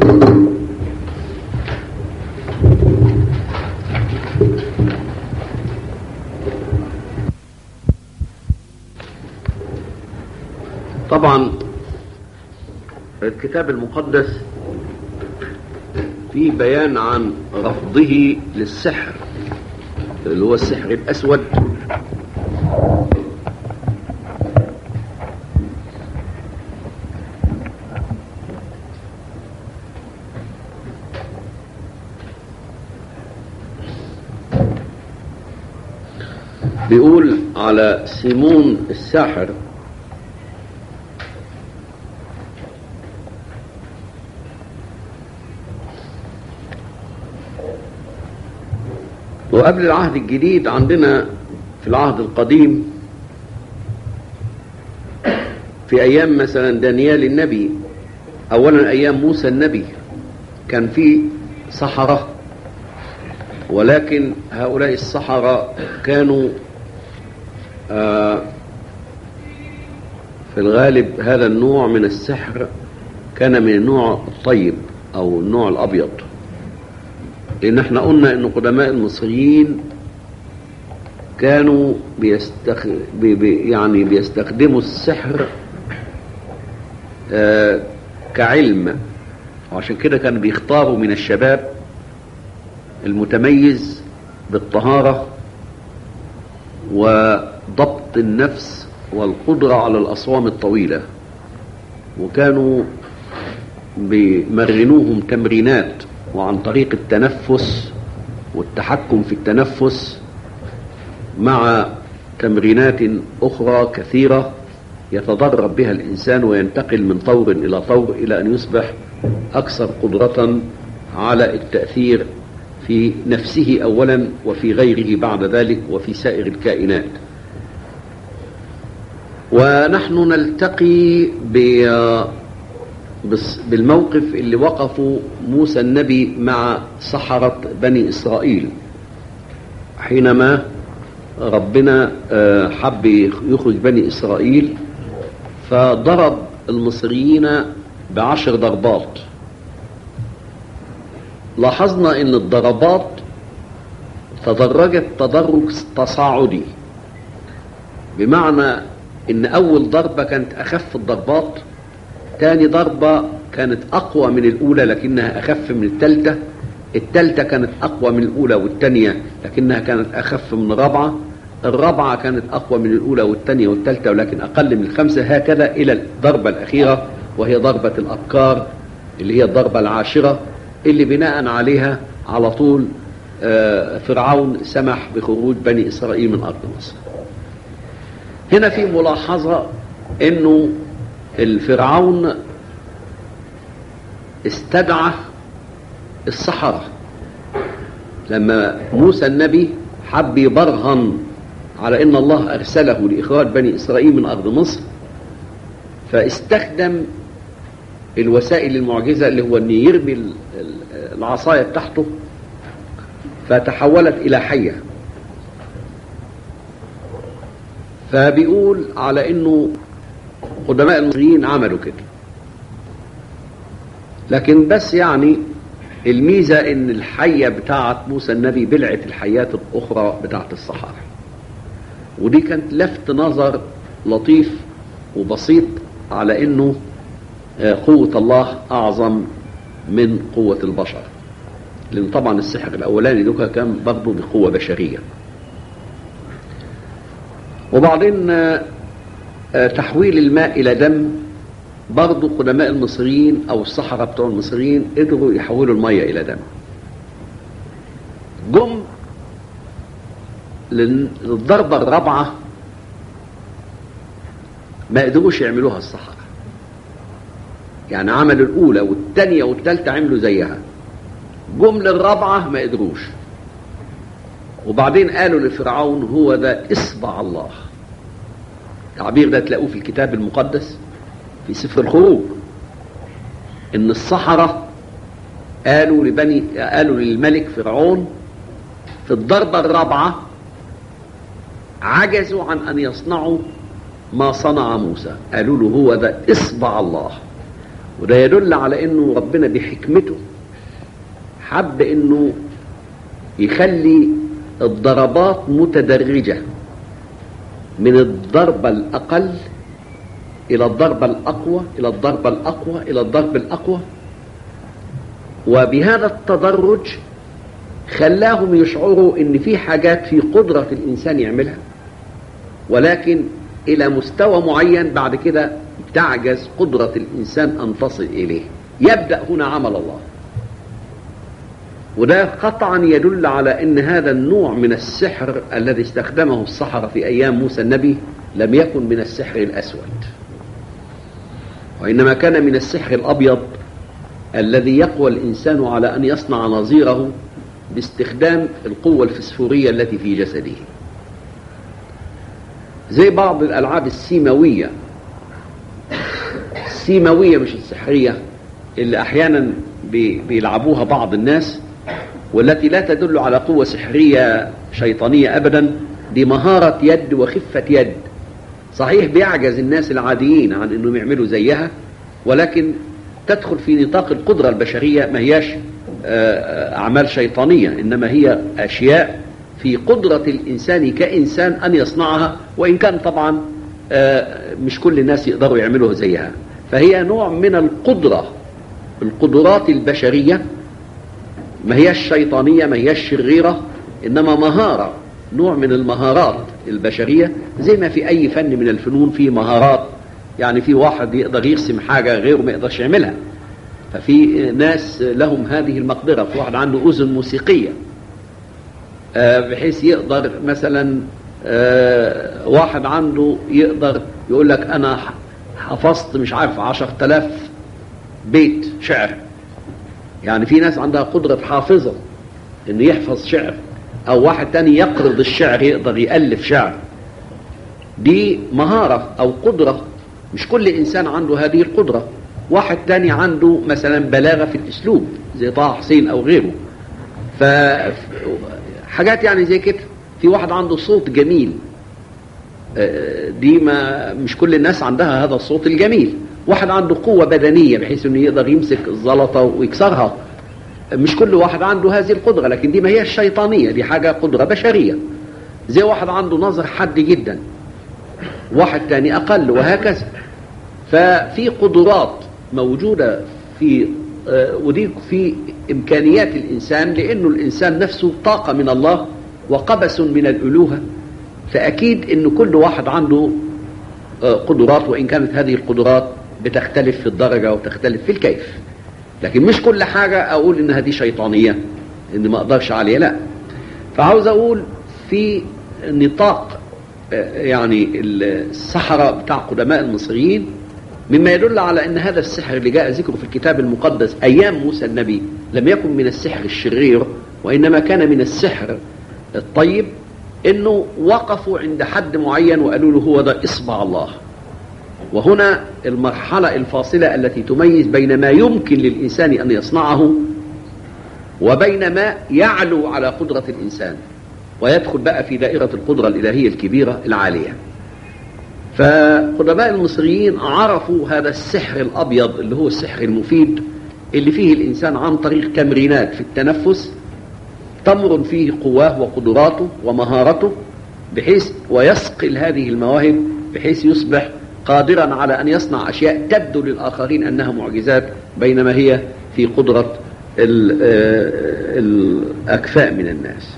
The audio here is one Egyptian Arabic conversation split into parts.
طبعا الكتاب المقدس فيه بيان عن رفضه للسحر اللي هو السحر الأسود بيقول على سيمون الساحر وقبل العهد الجديد عندنا في العهد القديم في ايام مثلا دانيال النبي اولا ايام موسى النبي كان في سحره ولكن هؤلاء السحره كانوا آه في الغالب هذا النوع من السحر كان من النوع الطيب او النوع الابيض لان احنا قلنا ان قدماء المصريين كانوا بيستخ... بي... بي... يعني بيستخدموا السحر آه كعلم وعشان كده كانوا بيختاروا من الشباب المتميز بالطهارة وضبط النفس والقدرة على الأصوام الطويلة وكانوا بيمرنوهم تمرينات وعن طريق التنفس والتحكم في التنفس مع تمرينات أخرى كثيرة يتدرب بها الإنسان وينتقل من طور إلى طور إلى أن يصبح أكثر قدرة على التأثير في نفسه أولا وفي غيره بعد ذلك وفي سائر الكائنات ونحن نلتقي بالموقف اللي وقفوا موسى النبي مع سحرة بني إسرائيل حينما ربنا حب يخرج بني إسرائيل فضرب المصريين بعشر ضربات لاحظنا ان الضربات تدرجت تدرج تصاعدي بمعنى ان اول ضربة كانت اخف الضربات تاني ضربة كانت اقوى من الاولى لكنها اخف من التالتة التالتة كانت اقوى من الاولى والتانية لكنها كانت اخف من الرابعة الرابعة كانت اقوى من الاولى والتانية والتالتة ولكن اقل من الخمسة هكذا الى الضربة الاخيرة وهي ضربة الابكار اللي هي الضربة العاشرة اللي بناء عليها على طول فرعون سمح بخروج بني إسرائيل من أرض مصر هنا في ملاحظة أنه الفرعون استدعى السحرة لما موسى النبي حب يبرهن على أن الله أرسله لإخراج بني إسرائيل من أرض مصر فاستخدم الوسائل المعجزة اللي هو أن يرمي العصاية بتاعته فتحولت إلى حية فبيقول على أنه قدماء المصريين عملوا كده لكن بس يعني الميزة أن الحية بتاعت موسى النبي بلعت الحيات الأخرى بتاعت الصحارى ودي كانت لفت نظر لطيف وبسيط على أنه قوة الله أعظم من قوة البشر لأن طبعا السحر الأولاني دوكا كان برضه بقوة بشرية وبعدين تحويل الماء إلى دم برضه قدماء المصريين أو السحرة بتوع المصريين قدروا يحولوا المية إلى دم جم للضربة الرابعة ما قدروش يعملوها السحرة يعني عملوا الأولى والثانية والثالثة عملوا زيها جم للرابعة ما قدروش وبعدين قالوا لفرعون هو ده إصبع الله التعبير ده تلاقوه في الكتاب المقدس في سفر الخروج إن السحرة قالوا لبني قالوا للملك فرعون في الضربة الرابعة عجزوا عن أن يصنعوا ما صنع موسى قالوا له هو ده إصبع الله وده يدل على انه ربنا بحكمته حب انه يخلي الضربات متدرجة من الضربة الأقل إلى الضربة الأقوى إلى الضربة الأقوى إلى الضرب الأقوى وبهذا التدرج خلاهم يشعروا ان في حاجات في قدرة الانسان يعملها ولكن الى مستوى معين بعد كده تعجز قدرة الانسان ان تصل اليه يبدأ هنا عمل الله وده قطعا يدل على ان هذا النوع من السحر الذي استخدمه السحرة في ايام موسى النبي لم يكن من السحر الاسود وانما كان من السحر الابيض الذي يقوى الانسان على ان يصنع نظيره باستخدام القوة الفسفورية التي في جسده زي بعض الألعاب السيماوية السيماوية مش السحرية اللي أحيانا بيلعبوها بعض الناس والتي لا تدل على قوة سحرية شيطانية أبدا دي مهارة يد وخفة يد صحيح بيعجز الناس العاديين عن أنهم يعملوا زيها ولكن تدخل في نطاق القدرة البشرية ما هياش أعمال شيطانية إنما هي أشياء في قدرة الإنسان كإنسان أن يصنعها وإن كان طبعا مش كل الناس يقدروا يعملوا زيها فهي نوع من القدرة القدرات البشرية ما هي الشيطانية ما هي الشريرة إنما مهارة نوع من المهارات البشرية زي ما في أي فن من الفنون في مهارات يعني في واحد يقدر يرسم حاجة غيره ما يقدرش يعملها ففي ناس لهم هذه المقدرة في واحد عنده أذن موسيقية بحيث يقدر مثلا واحد عنده يقدر يقول لك أنا حفظت مش عارف عشر تلاف بيت شعر يعني في ناس عندها قدرة حافظة انه يحفظ شعر او واحد تاني يقرض الشعر يقدر يألف شعر دي مهارة او قدرة مش كل انسان عنده هذه القدرة واحد تاني عنده مثلا بلاغة في الاسلوب زي طه حسين او غيره ف حاجات يعني زي كده في واحد عنده صوت جميل دي ما مش كل الناس عندها هذا الصوت الجميل واحد عنده قوة بدنية بحيث انه يقدر يمسك الزلطة ويكسرها مش كل واحد عنده هذه القدرة لكن دي ما هي الشيطانية دي حاجة قدرة بشرية زي واحد عنده نظر حد جدا واحد تاني أقل وهكذا ففي قدرات موجودة في ودي في إمكانيات الإنسان لأنه الإنسان نفسه طاقة من الله وقبس من الألوهة فأكيد أن كل واحد عنده قدرات وإن كانت هذه القدرات بتختلف في الدرجة وتختلف في الكيف لكن مش كل حاجة أقول إن هذه شيطانية إن ما أقدرش عليها لا فعاوز أقول في نطاق يعني السحرة بتاع قدماء المصريين مما يدل على أن هذا السحر اللي جاء ذكره في الكتاب المقدس أيام موسى النبي لم يكن من السحر الشرير وإنما كان من السحر الطيب انه وقفوا عند حد معين وقالوا له هو ده اصبع الله وهنا المرحلة الفاصلة التي تميز بين ما يمكن للإنسان أن يصنعه وبين ما يعلو على قدرة الإنسان ويدخل بقى في دائرة القدرة الإلهية الكبيرة العالية فقدماء المصريين عرفوا هذا السحر الأبيض اللي هو السحر المفيد اللي فيه الإنسان عن طريق تمرينات في التنفس تمر فيه قواه وقدراته ومهارته بحيث ويصقل هذه المواهب بحيث يصبح قادرا على أن يصنع أشياء تبدو للآخرين أنها معجزات بينما هي في قدرة الأكفاء من الناس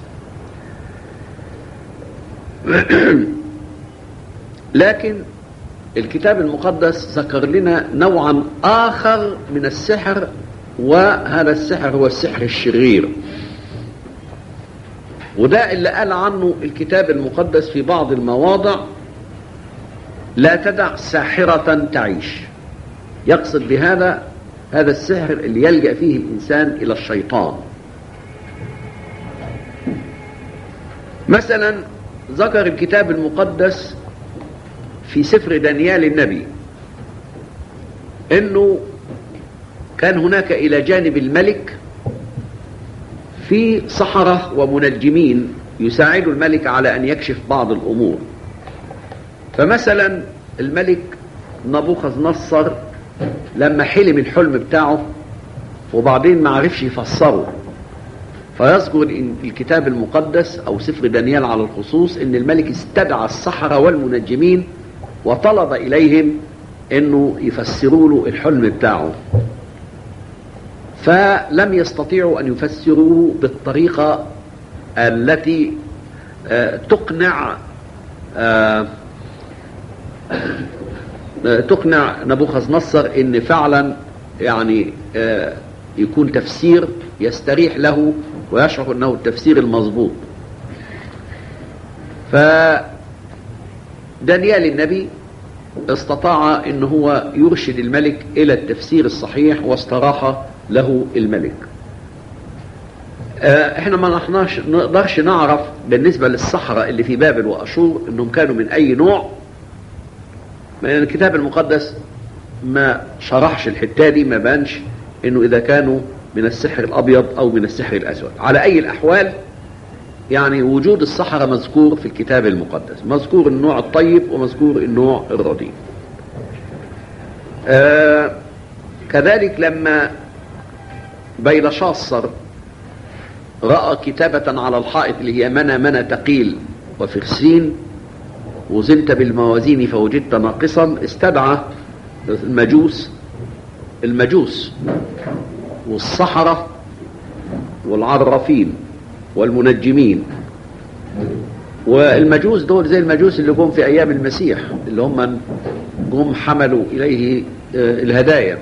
لكن الكتاب المقدس ذكر لنا نوعا آخر من السحر وهذا السحر هو السحر الشرير وده اللي قال عنه الكتاب المقدس في بعض المواضع لا تدع ساحرة تعيش يقصد بهذا هذا السحر اللي يلجأ فيه الإنسان إلى الشيطان مثلا ذكر الكتاب المقدس في سفر دانيال النبي انه كان هناك الى جانب الملك في سحرة ومنجمين يساعدوا الملك على أن يكشف بعض الأمور فمثلا الملك نبوخذ نصر لما حلم الحلم بتاعه وبعدين ما عرفش يفسره فيذكر إن الكتاب المقدس أو سفر دانيال على الخصوص إن الملك استدعى السحرة والمنجمين وطلب إليهم إنه يفسروا له الحلم بتاعه فلم يستطيعوا أن يفسروه بالطريقة التي آه، تقنع آه، آه، تقنع نبوخذ نصر ان فعلا يعني آه، يكون تفسير يستريح له ويشعر انه التفسير المظبوط فدانيال النبي استطاع ان هو يرشد الملك الى التفسير الصحيح واستراح له الملك آه، احنا ما نحناش نقدرش نعرف بالنسبة للصحراء اللي في بابل واشور انهم كانوا من اي نوع لان الكتاب المقدس ما شرحش الحتة دي ما بانش انه اذا كانوا من السحر الابيض او من السحر الاسود على اي الاحوال يعني وجود الصحراء مذكور في الكتاب المقدس مذكور النوع الطيب ومذكور النوع الرديء آه كذلك لما بيلشاصر رأى كتابة على الحائط اللي هي منى منى تقيل وفرسين وزنت بالموازين فوجدت ناقصا استدعى المجوس المجوس والسحرة والعرافين والمنجمين والمجوس دول زي المجوس اللي جم في أيام المسيح اللي هم جم حملوا إليه آه، الهدايا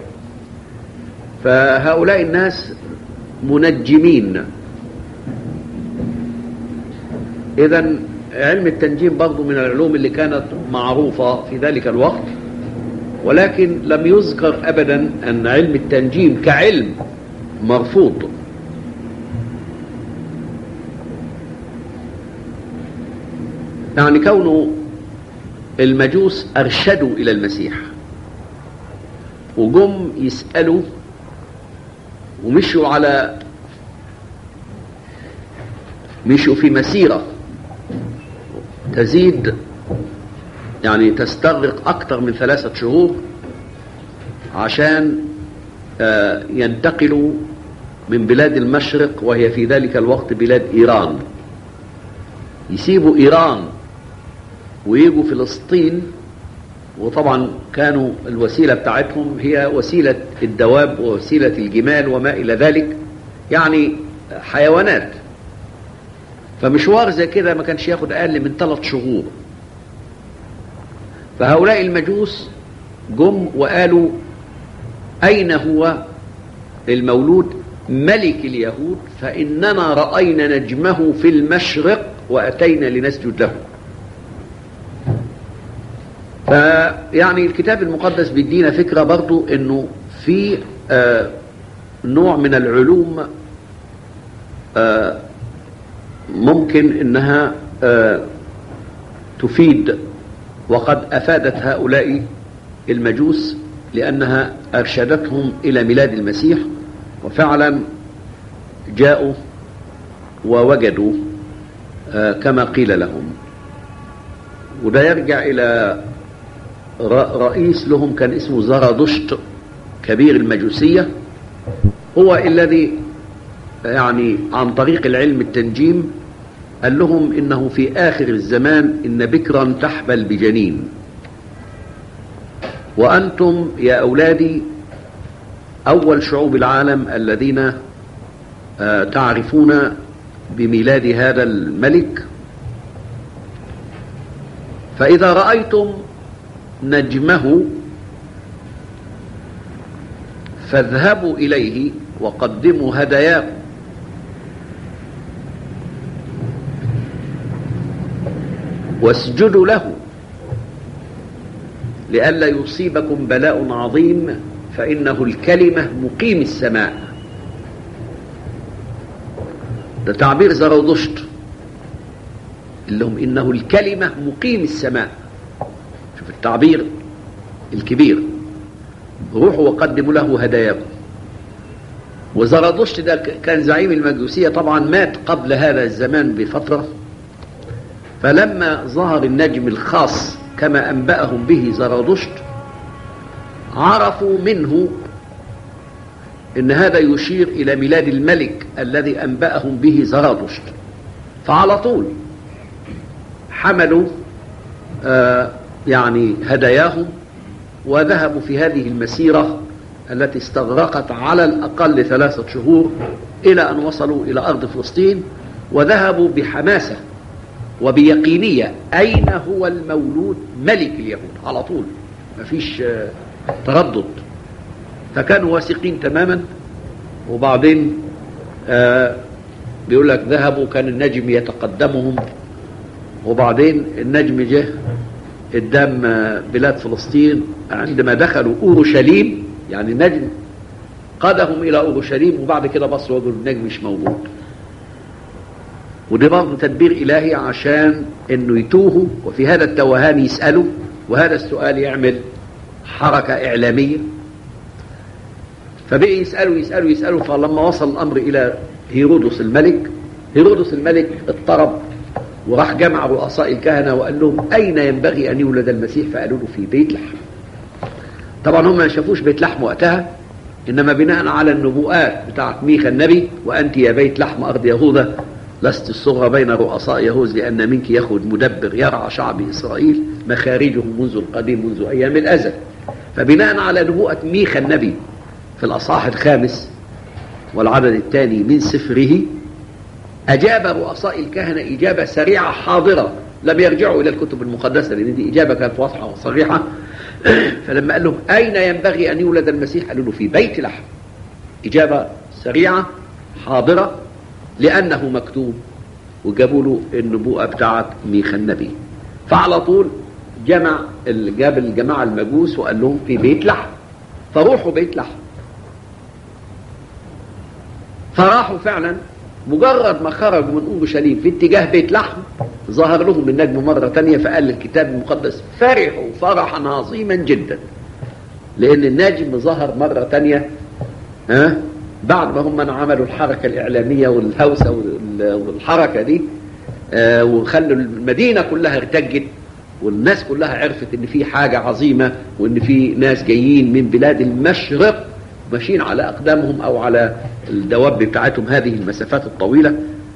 فهؤلاء الناس منجمين إذا علم التنجيم برضو من العلوم اللي كانت معروفة في ذلك الوقت ولكن لم يذكر أبدا أن علم التنجيم كعلم مرفوض يعني كونه المجوس أرشدوا إلى المسيح وجم يسألوا ومشوا على مشوا في مسيرة تزيد يعني تستغرق أكثر من ثلاثة شهور عشان آه، ينتقلوا من بلاد المشرق وهي في ذلك الوقت بلاد إيران يسيبوا إيران ويجوا فلسطين وطبعا كانوا الوسيلة بتاعتهم هي وسيلة الدواب ووسيلة الجمال وما إلى ذلك يعني حيوانات فمشوار زي كده ما كانش ياخد أقل من ثلاث شهور فهؤلاء المجوس جم وقالوا أين هو المولود ملك اليهود فإننا رأينا نجمه في المشرق وأتينا لنسجد له فيعني الكتاب المقدس بيدينا فكرة برضو انه في آه نوع من العلوم آه ممكن انها آه تفيد وقد افادت هؤلاء المجوس لانها ارشدتهم الى ميلاد المسيح وفعلا جاءوا ووجدوا آه كما قيل لهم وده يرجع الى رئيس لهم كان اسمه زرادشت كبير المجوسية هو الذي يعني عن طريق العلم التنجيم قال لهم انه في اخر الزمان ان بكرا تحبل بجنين وانتم يا اولادي اول شعوب العالم الذين تعرفون بميلاد هذا الملك فاذا رايتم نجمه فاذهبوا إليه وقدموا هداياكم واسجدوا له لئلا يصيبكم بلاء عظيم فإنه الكلمة مقيم السماء ده تعبير زرودشت اللي هم إنه الكلمة مقيم السماء شوف التعبير الكبير روحوا وقدموا له هداياكم وزرادشت ده كان زعيم المجوسية طبعا مات قبل هذا الزمان بفترة فلما ظهر النجم الخاص كما أنبأهم به زرادشت عرفوا منه ان هذا يشير الى ميلاد الملك الذي انبأهم به زرادشت فعلى طول حملوا آه يعني هداياهم وذهبوا في هذه المسيرة التي استغرقت على الأقل ثلاثة شهور إلى أن وصلوا إلى أرض فلسطين وذهبوا بحماسة وبيقينية أين هو المولود ملك اليهود على طول مفيش آه تردد فكانوا واثقين تماما وبعدين آه بيقول لك ذهبوا كان النجم يتقدمهم وبعدين النجم جه قدام بلاد فلسطين عندما دخلوا اورشليم يعني النجم قادهم الى اورشليم وبعد كده بصوا وجدوا النجم مش موجود ودي برضه تدبير الهي عشان انه يتوهوا وفي هذا التوهان يسالوا وهذا السؤال يعمل حركه اعلاميه فبقي يسالوا يسالوا يسالوا فلما وصل الامر الى هيرودس الملك هيرودس الملك اضطرب وراح جمع رؤساء الكهنة وقال لهم أين ينبغي أن يولد المسيح فقالوا له في بيت لحم طبعا هم ما شافوش بيت لحم وقتها إنما بناء على النبوءات بتاعت ميخا النبي وأنت يا بيت لحم أرض يهوذا لست الصغرى بين رؤساء يهوذ لأن منك يخرج مدبر يرعى شعب إسرائيل مخارجه منذ القديم منذ أيام الأزل فبناء على نبوءة ميخا النبي في الأصحاح الخامس والعدد الثاني من سفره أجاب رؤساء الكهنة إجابة سريعة حاضرة لم يرجعوا إلى الكتب المقدسة لأن دي إجابة كانت واضحة وصريحة فلما قال لهم أين ينبغي أن يولد المسيح قالوا له في بيت لحم إجابة سريعة حاضرة لأنه مكتوب وجابوا له النبوءة بتاعت ميخا النبي فعلى طول جمع جاب الجماعة المجوس وقال لهم في بيت لحم فروحوا بيت لحم فراحوا فعلا مجرد ما خرجوا من اورشليم في اتجاه بيت لحم ظهر لهم النجم مره ثانيه فقال الكتاب المقدس فرحوا فرحا عظيما جدا لان النجم ظهر مره ثانيه ها بعد ما هم عملوا الحركه الاعلاميه والهوسه والحركه دي آه وخلوا المدينه كلها ارتجت والناس كلها عرفت ان في حاجه عظيمه وان في ناس جايين من بلاد المشرق ماشيين على اقدامهم او على الدواب بتاعتهم هذه المسافات الطويله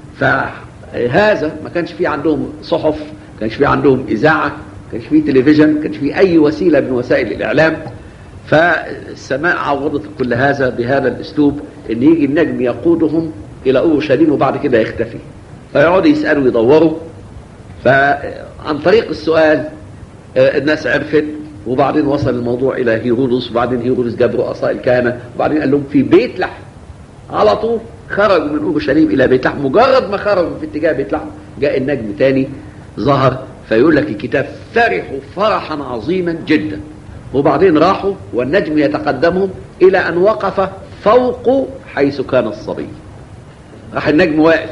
فهذا ما كانش في عندهم صحف ما كانش في عندهم اذاعه ما كانش في تلفزيون ما كانش في اي وسيله من وسائل الاعلام فالسماء عوضت كل هذا بهذا الاسلوب ان يجي النجم يقودهم الى اورشليم وبعد كده يختفي فيقعدوا يسالوا يدوروا فعن طريق السؤال الناس عرفت وبعدين وصل الموضوع الى هيرودس وبعدين هيرودس جاب رؤساء الكهنه وبعدين قال لهم في بيت لحم على طول خرجوا من اورشليم الى بيت لحم مجرد ما خرجوا في اتجاه بيت لحم جاء النجم تاني ظهر فيقول لك الكتاب فرحوا فرحا عظيما جدا وبعدين راحوا والنجم يتقدمهم الى ان وقف فوق حيث كان الصبي راح النجم واقف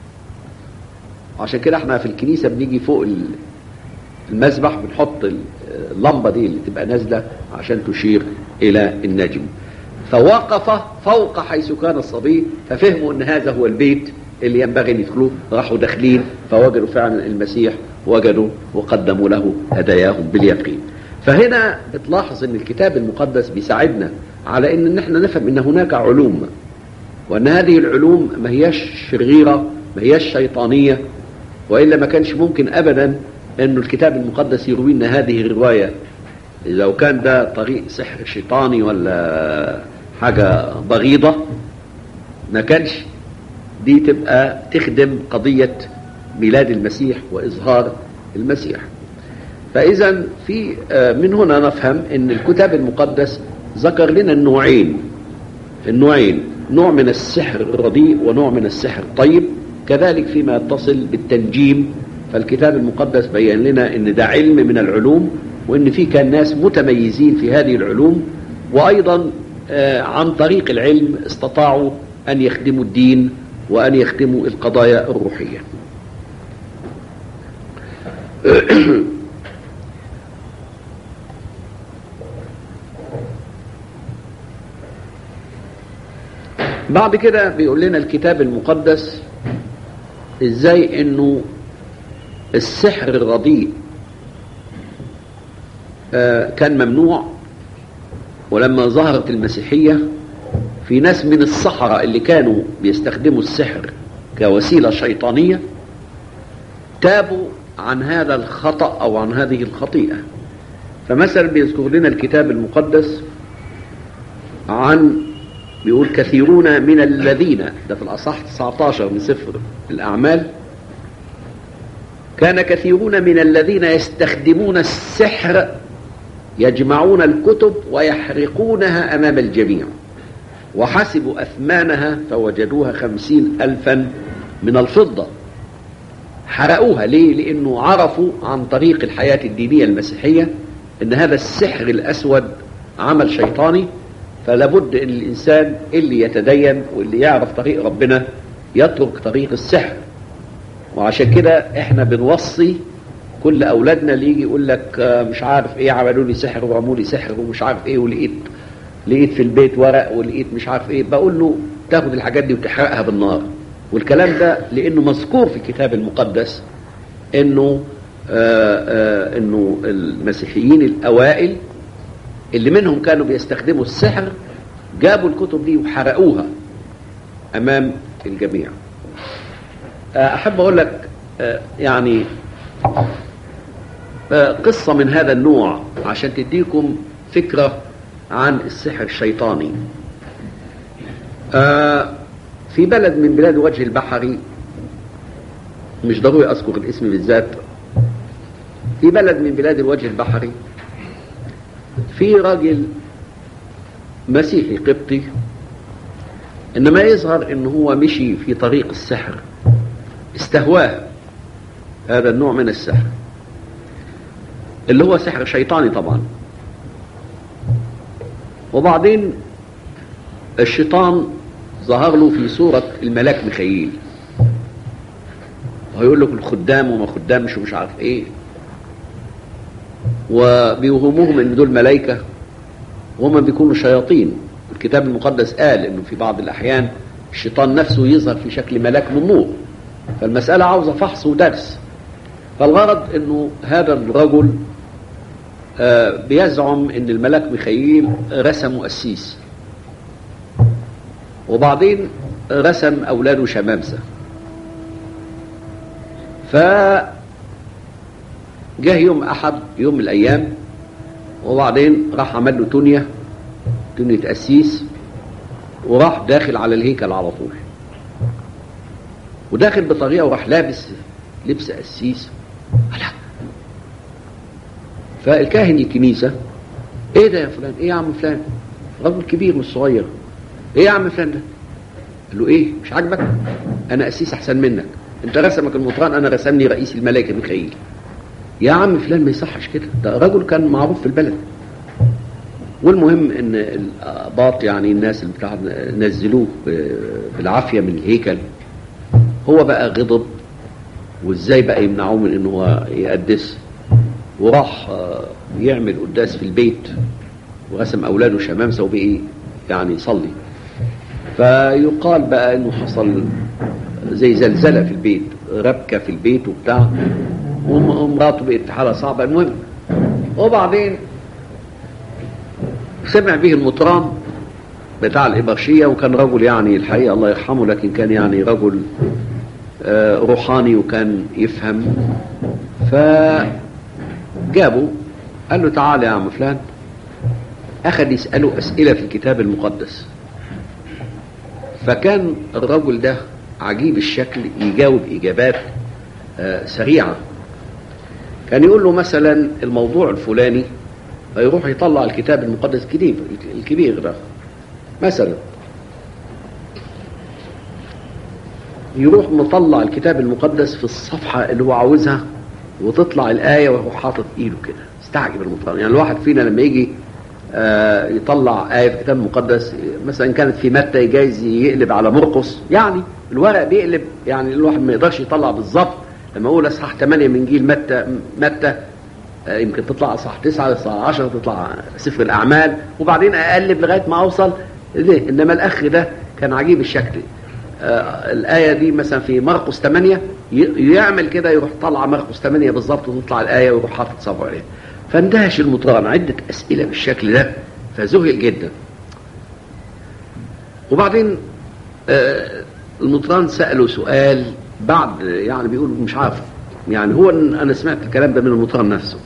عشان كده احنا في الكنيسه بنيجي فوق المسبح بنحط اللمبه دي اللي تبقى نازله عشان تشير الى النجم فوقف فوق حيث كان الصبي ففهموا ان هذا هو البيت اللي ينبغي ان يدخلوه راحوا داخلين فوجدوا فعلا المسيح وجدوا وقدموا له هداياهم باليقين فهنا بتلاحظ ان الكتاب المقدس بيساعدنا على ان احنا نفهم ان هناك علوم وان هذه العلوم ما هياش شريره ما هياش شيطانيه والا ما كانش ممكن ابدا انه الكتاب المقدس يروي لنا هذه الروايه لو كان ده طريق سحر شيطاني ولا حاجه بغيضه ما كانش دي تبقى تخدم قضيه ميلاد المسيح واظهار المسيح فاذا في من هنا نفهم ان الكتاب المقدس ذكر لنا النوعين النوعين نوع من السحر الرديء ونوع من السحر الطيب كذلك فيما يتصل بالتنجيم فالكتاب المقدس بين لنا ان ده علم من العلوم وان في كان ناس متميزين في هذه العلوم وايضا عن طريق العلم استطاعوا ان يخدموا الدين وان يخدموا القضايا الروحيه بعد كده بيقول لنا الكتاب المقدس ازاي انه السحر الرديء آه كان ممنوع ولما ظهرت المسيحية في ناس من السحرة اللي كانوا بيستخدموا السحر كوسيلة شيطانية تابوا عن هذا الخطأ أو عن هذه الخطيئة فمثلا بيذكر لنا الكتاب المقدس عن بيقول كثيرون من الذين ده في الأصح 19 من سفر الأعمال كان كثيرون من الذين يستخدمون السحر يجمعون الكتب ويحرقونها أمام الجميع وحسبوا أثمانها فوجدوها خمسين ألفا من الفضة حرقوها ليه؟ لأنه عرفوا عن طريق الحياة الدينية المسيحية أن هذا السحر الأسود عمل شيطاني فلابد أن الإنسان اللي يتدين واللي يعرف طريق ربنا يترك طريق السحر وعشان كده احنا بنوصي كل اولادنا اللي يجي يقول لك مش عارف ايه عملوا لي سحر وعملوا لي سحر ومش عارف ايه ولقيت لقيت في البيت ورق ولقيت مش عارف ايه بقول له تاخد الحاجات دي وتحرقها بالنار والكلام ده لانه مذكور في الكتاب المقدس انه آآ آآ انه المسيحيين الاوائل اللي منهم كانوا بيستخدموا السحر جابوا الكتب دي وحرقوها امام الجميع احب اقول لك يعني قصه من هذا النوع عشان تديكم فكره عن السحر الشيطاني في بلد من بلاد وجه البحري مش ضروري اذكر الاسم بالذات في بلد من بلاد الوجه البحري في راجل مسيحي قبطي انما يظهر ان هو مشي في طريق السحر استهواه هذا النوع من السحر اللي هو سحر شيطاني طبعا وبعدين الشيطان ظهر له في صورة الملاك ميخائيل وهيقول لك الخدام وما خدامش ومش عارف ايه وبيوهموهم ان دول ملائكة وهم بيكونوا شياطين الكتاب المقدس قال انه في بعض الاحيان الشيطان نفسه يظهر في شكل ملاك من نور فالمسألة عاوزة فحص ودرس فالغرض انه هذا الرجل آه بيزعم ان الملاك ميخائيل رسم قسيس وبعدين رسم اولاده شمامسة ف جه يوم احد يوم من الايام وبعدين راح عمل له تونية تونية قسيس وراح داخل على الهيكل على طول وداخل بطريقه وراح لابس لبس قسيس لا فالكاهن الكنيسه ايه ده يا فلان ايه يا عم فلان رجل كبير مش صغير ايه يا عم فلان ده قال له ايه مش عاجبك انا قسيس احسن منك انت رسمك المطران انا رسمني رئيس الملائكه ميخائيل يا عم فلان ما يصحش كده ده رجل كان معروف في البلد والمهم ان الاباط يعني الناس اللي بتاع نزلوه بالعافيه من الهيكل هو بقى غضب وازاي بقى يمنعوه من ان هو يقدس وراح يعمل قداس في البيت ورسم اولاده شمامسه وبقي يعني يصلي فيقال بقى انه حصل زي زلزله في البيت ربكه في البيت وبتاع ومراته بقت في حاله صعبه المهم وبعدين سمع به المطران بتاع الإبرشية وكان رجل يعني الحقيقة الله يرحمه لكن كان يعني رجل روحاني وكان يفهم فجابه قال له تعال يا عم فلان أخذ يسأله أسئلة في الكتاب المقدس فكان الرجل ده عجيب الشكل يجاوب إجابات سريعة كان يقول له مثلا الموضوع الفلاني فيروح يطلع الكتاب المقدس الكبير الكبير ده مثلا يروح مطلع الكتاب المقدس في الصفحة اللي هو عاوزها وتطلع الآية وهو حاطط إيده كده استعجب المطلع يعني الواحد فينا لما يجي آه يطلع آية في الكتاب المقدس مثلا كانت في متى جايز يقلب على مرقس يعني الورق بيقلب يعني الواحد ما يقدرش يطلع بالظبط لما اقول اصحاح 8 من جيل متى متى آه يمكن تطلع اصحاح 9 اصحاح 10 تطلع سفر الاعمال وبعدين اقلب لغايه ما اوصل ليه انما الاخ ده كان عجيب الشكل آه الايه دي مثلا في مرقس 8 يعمل كده يروح طالعه مرقس 8 بالظبط وتطلع الايه ويروح حاطط صبعه عليها فاندهش المطران عده اسئله بالشكل ده فذهل جدا وبعدين آه، المطران سأله سؤال بعد يعني بيقول مش عارف يعني هو انا سمعت الكلام ده من المطران نفسه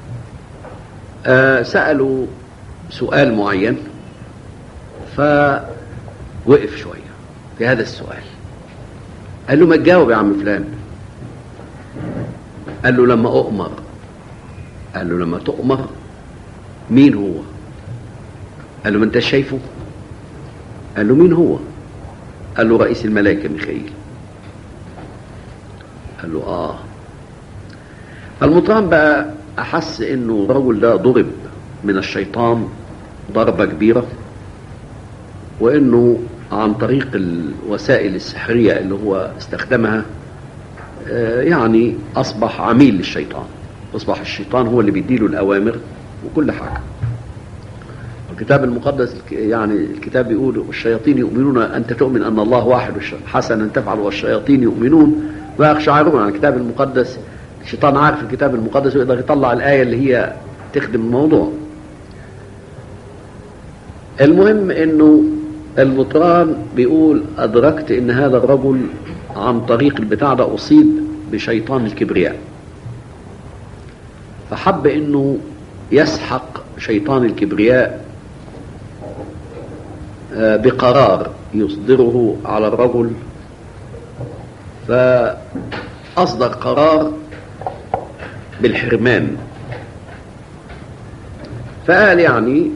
آه، سأله سؤال معين فوقف شوية في هذا السؤال قال له ما تجاوب يا عم فلان قال له لما أؤمر قال له لما تؤمر مين هو قال له ما انت شايفه قال له مين هو قال له رئيس الملائكة ميخائيل قال له اه المطران بقى احس انه الرجل ده ضرب من الشيطان ضربة كبيرة وانه عن طريق الوسائل السحرية اللي هو استخدمها آه، يعني اصبح عميل للشيطان اصبح الشيطان هو اللي بيديله الاوامر وكل حاجة الكتاب المقدس يعني الكتاب بيقول والشياطين يؤمنون انت تؤمن ان الله واحد حسنا تفعل والشياطين يؤمنون ويخشعرون عن الكتاب المقدس الشيطان عارف الكتاب المقدس ويقدر يطلع الايه اللي هي تخدم الموضوع المهم انه المطران بيقول ادركت ان هذا الرجل عن طريق البتاع ده اصيب بشيطان الكبرياء فحب انه يسحق شيطان الكبرياء آه، بقرار يصدره على الرجل فأصدر قرار بالحرمان فقال يعني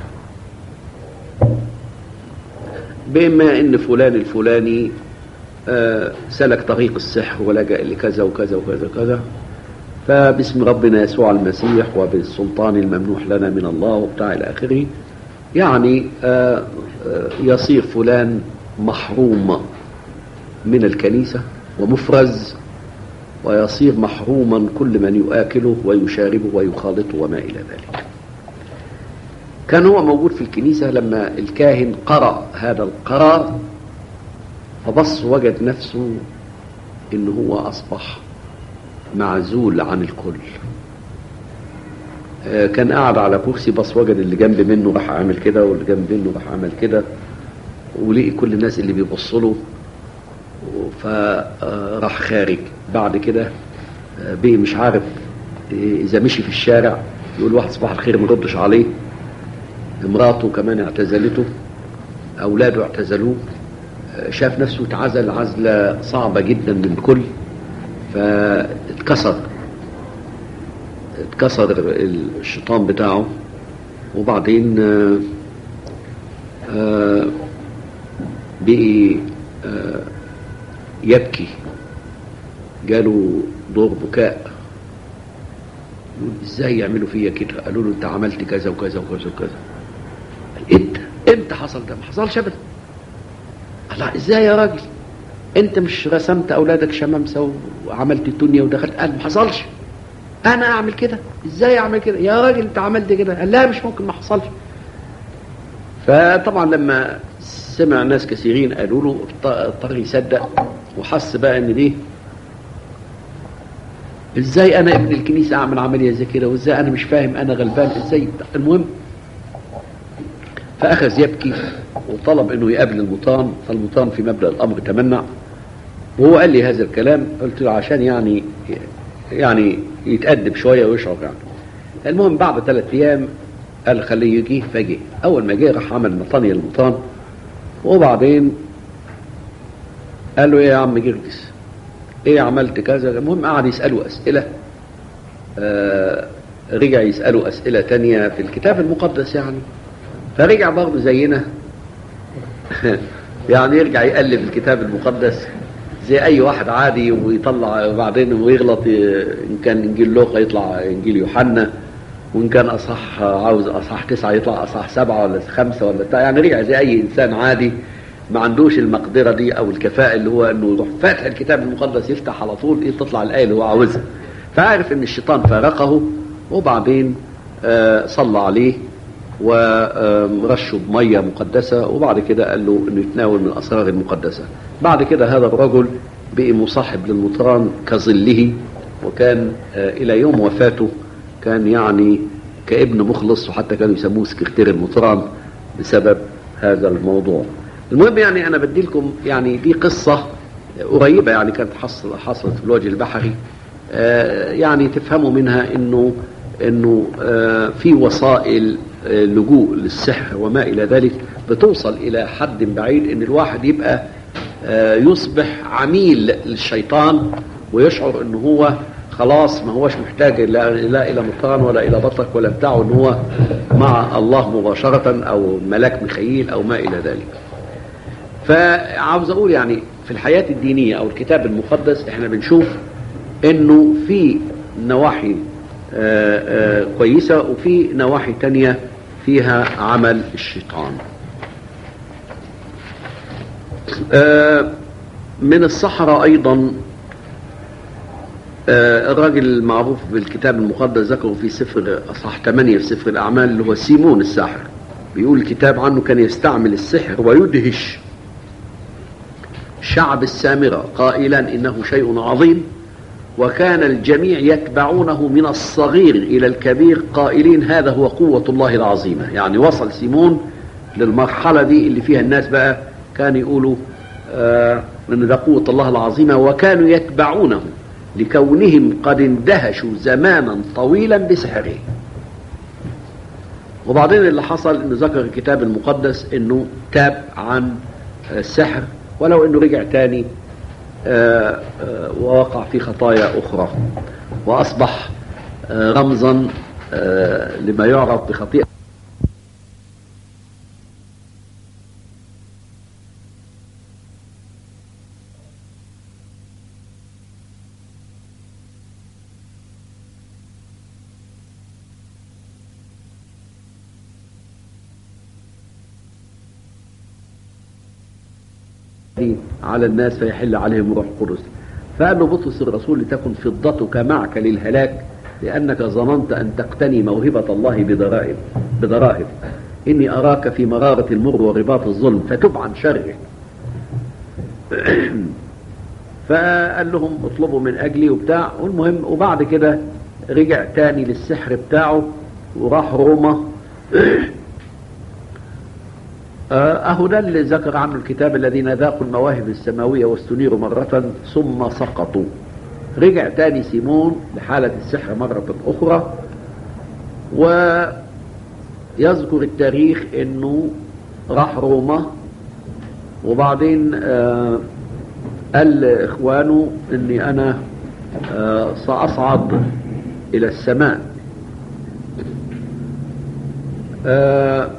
بما ان فلان الفلاني آه، سلك طريق السحر ولجأ لكذا وكذا وكذا وكذا فباسم ربنا يسوع المسيح وبالسلطان الممنوح لنا من الله وبتاع الى اخره يعني آه، آه، يصير فلان محروم من الكنيسة ومفرز ويصير محروما كل من يؤكله ويشاربه ويخالطه وما إلى ذلك كان هو موجود في الكنيسة لما الكاهن قرأ هذا القرار فبص وجد نفسه إن هو أصبح معزول عن الكل آه، كان قاعد على كرسي بص وجد اللي جنب منه راح عامل كده واللي جنب منه راح عامل كده ولقي كل الناس اللي بيبصوا له فراح خارج بعد كده آه، بقي مش عارف اذا مشي في الشارع يقول واحد صباح الخير ما ردش عليه مراته كمان اعتزلته اولاده اعتزلوه آه، شاف نفسه اتعزل عزله صعبه جدا من الكل فاتكسر اتكسر الشيطان بتاعه وبعدين آه، آه، بقي آه، يبكي جاله دور بكاء يقول ازاي يعملوا فيا كده قالوا له انت عملت كذا وكذا وكذا وكذا قال امتى امتى حصل ده ما حصلش ابدا الله ازاي يا راجل انت مش رسمت اولادك شمامسه وعملت الدنيا ودخلت قال ما حصلش انا اعمل كده ازاي اعمل كده يا راجل انت عملت كده قال لا مش ممكن ما حصلش فطبعا لما سمع ناس كثيرين قالوا له اضطر يصدق وحس بقى ان دي ازاي انا ابن الكنيسه اعمل عمليه زي كده وازاي انا مش فاهم انا غلبان ازاي المهم فاخذ يبكي وطلب انه يقابل المطان فالمطان في مبدا الامر تمنع وهو قال لي هذا الكلام قلت له عشان يعني يعني يتأدب شويه ويشعر يعني المهم بعد ثلاث ايام قال خليه يجي فجه اول ما جه راح عمل مطاني المطان وبعدين قال له ايه يا عم جرجس ايه عملت كذا المهم قعد يساله اسئله آه رجع يساله اسئله تانية في الكتاب المقدس يعني فرجع برضه زينا يعني يرجع يقلب الكتاب المقدس زي اي واحد عادي ويطلع بعدين ويغلط ان كان انجيل لوقا يطلع انجيل يوحنا وان كان اصح عاوز اصح تسعه يطلع اصح سبعه ولا خمسه ولا بتاع يعني رجع زي اي انسان عادي ما عندوش المقدره دي او الكفاءه اللي هو انه يروح فاتح الكتاب المقدس يفتح على طول ايه تطلع الايه اللي هو عاوزها فعارف ان الشيطان فارقه وبعدين آه صلى عليه ورشه بميه مقدسه وبعد كده قال له انه يتناول من الاسرار المقدسه بعد كده هذا الرجل بقي مصاحب للمطران كظله وكان آه الى يوم وفاته كان يعني كابن مخلص وحتى كانوا يسموه سكرتير المطران بسبب هذا الموضوع المهم يعني انا بدي لكم يعني دي قصه قريبه يعني كانت حصل حصلت في الوجه البحري آه يعني تفهموا منها انه انه آه في وسائل آه لجوء للسحر وما الى ذلك بتوصل الى حد بعيد ان الواحد يبقى يصبح عميل للشيطان ويشعر ان هو خلاص ما هوش محتاج لا, لا الى مطران ولا الى بطرك ولا بتاعه ان هو مع الله مباشرة او ملاك ميخائيل او ما الى ذلك فعاوز اقول يعني في الحياة الدينية او الكتاب المقدس احنا بنشوف انه في نواحي آآ آآ كويسة وفي نواحي تانية فيها عمل الشيطان من الصحراء ايضا الراجل المعروف بالكتاب المقدس ذكره في سفر اصحاح 8 في سفر الاعمال اللي هو سيمون الساحر بيقول الكتاب عنه كان يستعمل السحر ويدهش شعب السامرة قائلا انه شيء عظيم وكان الجميع يتبعونه من الصغير الى الكبير قائلين هذا هو قوة الله العظيمة يعني وصل سيمون للمرحلة دي اللي فيها الناس بقى كانوا يقولوا آه ان ده قوة الله العظيمة وكانوا يتبعونه لكونهم قد اندهشوا زمانا طويلا بسحره وبعدين اللي حصل انه ذكر الكتاب المقدس انه تاب عن السحر ولو انه رجع تاني آآ آآ ووقع في خطايا اخرى واصبح رمزا لما يعرف بخطيئة على الناس فيحل عليهم روح القدس فقال له بطرس الرسول لتكن فضتك معك للهلاك لأنك ظننت أن تقتني موهبة الله بدرائب بدراهم إني أراك في مرارة المر ورباط الظلم فتب عن شره فقال لهم اطلبوا من أجلي وبتاع والمهم وبعد كده رجع تاني للسحر بتاعه وراح روما أهو ده اللي ذكر عنه الكتاب الذين ذاقوا المواهب السماوية واستنيروا مرة ثم سقطوا رجع تاني سيمون لحالة السحر مرة أخرى ويذكر التاريخ انه راح روما وبعدين آه قال لاخوانه اني انا آه ساصعد الى السماء آه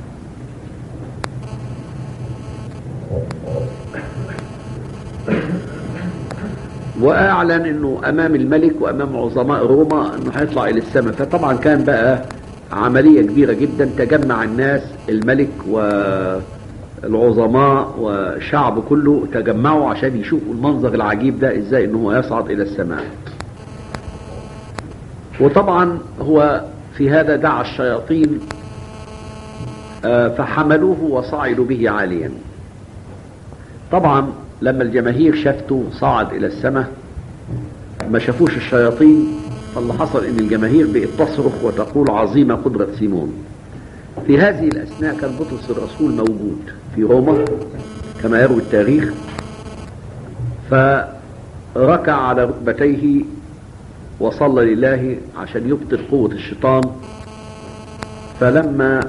واعلن انه امام الملك وامام عظماء روما انه هيطلع الى السماء فطبعا كان بقى عملية كبيرة جدا تجمع الناس الملك والعظماء والشعب كله تجمعوا عشان يشوفوا المنظر العجيب ده ازاي انه يصعد الى السماء وطبعا هو في هذا دعا الشياطين فحملوه وصعدوا به عاليا طبعا لما الجماهير شافته صعد الى السماء ما شافوش الشياطين فاللي حصل ان الجماهير بقت تصرخ وتقول عظيمة قدرة سيمون في هذه الاثناء كان بطرس الرسول موجود في روما كما يروي التاريخ فركع على ركبتيه وصلى لله عشان يبطل قوة الشيطان فلما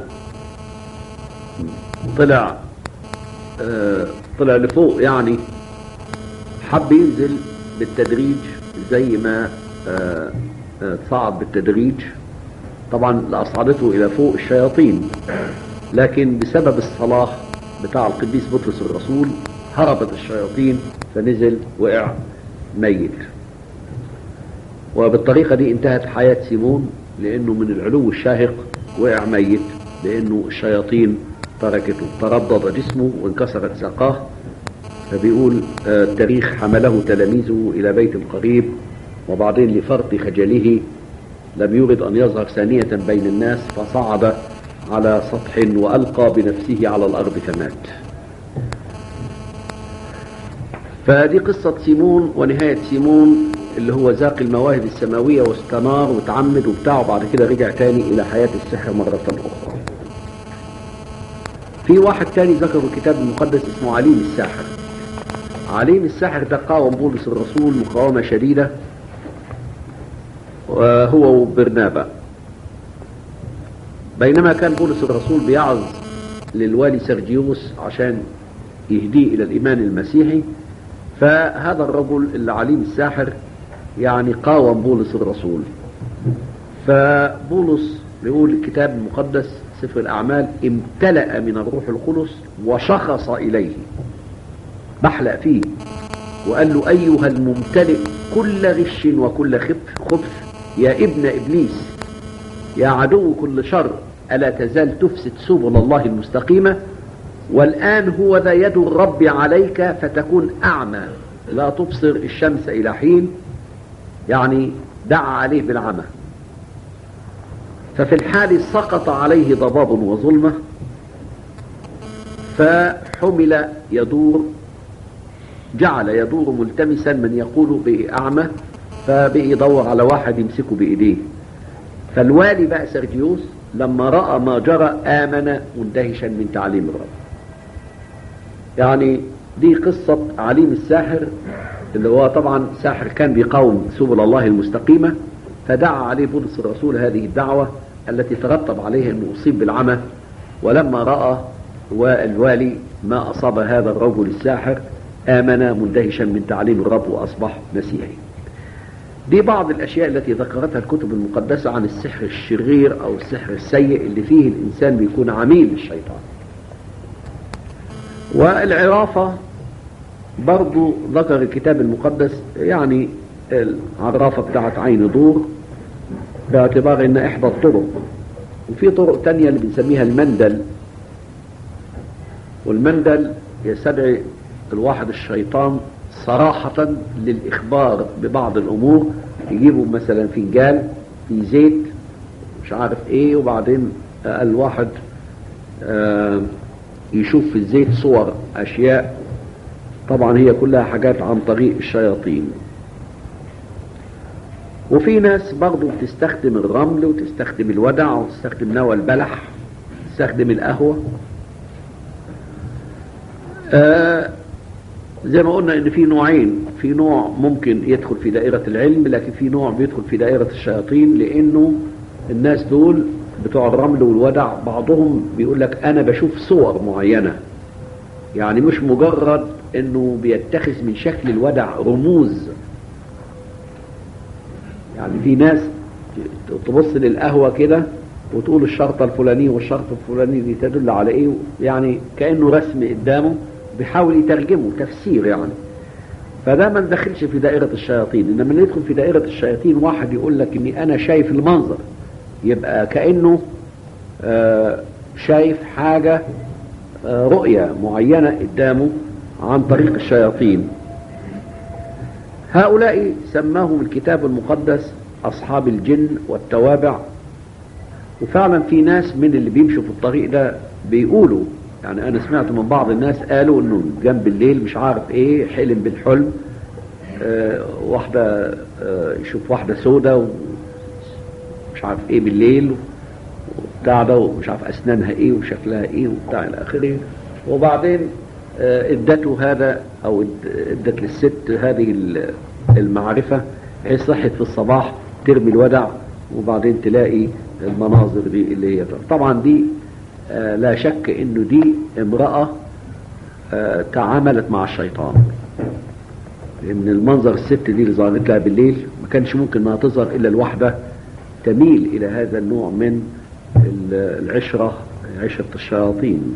طلع آه طلع لفوق يعني حب ينزل بالتدريج زي ما آه آه صعد بالتدريج طبعا لأصعدته إلى فوق الشياطين لكن بسبب الصلاة بتاع القديس بطرس الرسول هربت الشياطين فنزل وقع ميت وبالطريقة دي انتهت حياة سيمون لأنه من العلو الشاهق وقع ميت لأنه الشياطين تركته تردد جسمه وانكسرت ساقاه فبيقول التاريخ حمله تلاميذه إلى بيت قريب وبعدين لفرط خجله لم يرد أن يظهر ثانية بين الناس فصعد على سطح وألقى بنفسه على الأرض فمات فدي قصة سيمون ونهاية سيمون اللي هو ذاق المواهب السماوية واستنار وتعمد وبتاع وبعد كده رجع تاني إلى حياة السحر مرة أخرى في واحد تاني ذكره الكتاب المقدس اسمه عليم الساحر عليم الساحر ده قاوم بولس الرسول مقاومة شديدة وهو وبرنابا بينما كان بولس الرسول بيعظ للوالي سرجيوس عشان يهديه إلى الإيمان المسيحي فهذا الرجل اللي عليم الساحر يعني قاوم بولس الرسول فبولس بيقول الكتاب المقدس سفر الأعمال امتلأ من الروح القدس وشخص إليه بحلق فيه وقال له أيها الممتلئ كل غش وكل خبث يا ابن إبليس يا عدو كل شر ألا تزال تفسد سبل الله المستقيمة والآن هو ذا يد الرب عليك فتكون أعمى لا تبصر الشمس إلى حين يعني دعا عليه بالعمى ففي الحال سقط عليه ضباب وظلمة فحمل يدور جعل يدور ملتمسا من يقول بأعمى فبقي يدور على واحد يمسكه بإيديه فالوالي بقى سرجيوس لما رأى ما جرى آمن مندهشا من تعليم الرب يعني دي قصة عليم الساحر اللي هو طبعا ساحر كان بيقاوم سبل الله المستقيمة فدعا عليه بولس الرسول هذه الدعوة التي ترتب عليها انه اصيب بالعمى ولما رأى والوالي ما اصاب هذا الرجل الساحر امن مندهشا من تعليم الرب واصبح مسيحي دي بعض الاشياء التي ذكرتها الكتب المقدسة عن السحر الشرير او السحر السيء اللي فيه الانسان بيكون عميل للشيطان والعرافة برضو ذكر الكتاب المقدس يعني العرافة بتاعت عين دور باعتبار ان احدى الطرق وفي طرق تانية اللي بنسميها المندل والمندل يستدعي الواحد الشيطان صراحة للإخبار ببعض الأمور يجيبوا مثلا فنجان في زيت مش عارف ايه وبعدين الواحد آه يشوف في الزيت صور أشياء طبعا هي كلها حاجات عن طريق الشياطين وفي ناس برضو بتستخدم الرمل وتستخدم الودع وتستخدم نوى البلح تستخدم القهوة آه زي ما قلنا ان في نوعين في نوع ممكن يدخل في دائرة العلم لكن في نوع بيدخل في دائرة الشياطين لانه الناس دول بتوع الرمل والودع بعضهم بيقول لك انا بشوف صور معينة يعني مش مجرد انه بيتخذ من شكل الودع رموز يعني في ناس تبص للقهوة كده وتقول الشرطة الفلانية والشرطة الفلانية دي تدل على ايه يعني كأنه رسم قدامه بيحاول يترجمه تفسير يعني فده ما ندخلش في دائرة الشياطين انما ندخل في دائرة الشياطين واحد يقول لك اني انا شايف المنظر يبقى كأنه آه شايف حاجة آه رؤية معينة قدامه عن طريق الشياطين هؤلاء سماهم الكتاب المقدس أصحاب الجن والتوابع وفعلا في ناس من اللي بيمشوا في الطريق ده بيقولوا يعني أنا سمعت من بعض الناس قالوا إنه جنب الليل مش عارف إيه حلم بالحلم آه واحدة آه يشوف واحدة سودة ومش عارف إيه بالليل وبتاع ده ومش عارف أسنانها إيه وشكلها إيه وبتاع إلى آخره وبعدين ادته هذا او ادت للست هذه المعرفة بحيث صحت في الصباح ترمي الودع وبعدين تلاقي المناظر دي اللي هي طبعا دي لا شك انه دي امرأة تعاملت مع الشيطان لان المنظر الست دي اللي ظهرت لها بالليل ما كانش ممكن انها تظهر الا الواحدة تميل الى هذا النوع من العشرة عشرة الشياطين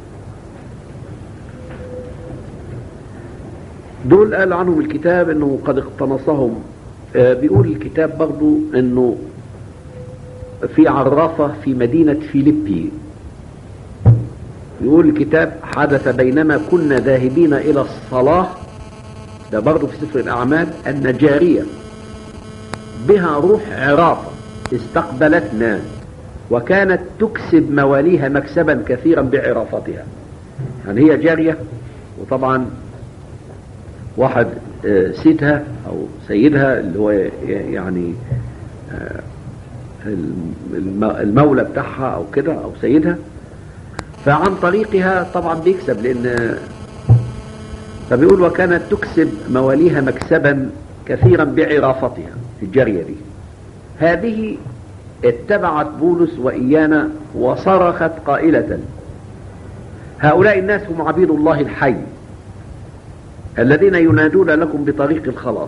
دول قال عنهم الكتاب انه قد اقتنصهم آه بيقول الكتاب برضو انه في عرافة في مدينة فيليبي يقول الكتاب حدث بينما كنا ذاهبين الى الصلاة ده برضو في سفر الاعمال ان جارية بها روح عرافة استقبلتنا وكانت تكسب مواليها مكسبا كثيرا بعرافتها يعني هي جارية وطبعا واحد آه، سيدها أو سيدها اللي هو يعني آه، الم- المولى بتاعها أو كده أو سيدها فعن طريقها طبعا بيكسب لأن فبيقول وكانت تكسب مواليها مكسبا كثيرا بعرافتها في الجارية دي هذه اتبعت بولس وإيانا وصرخت قائلة هؤلاء الناس هم عبيد الله الحي الذين ينادون لكم بطريق الخلاص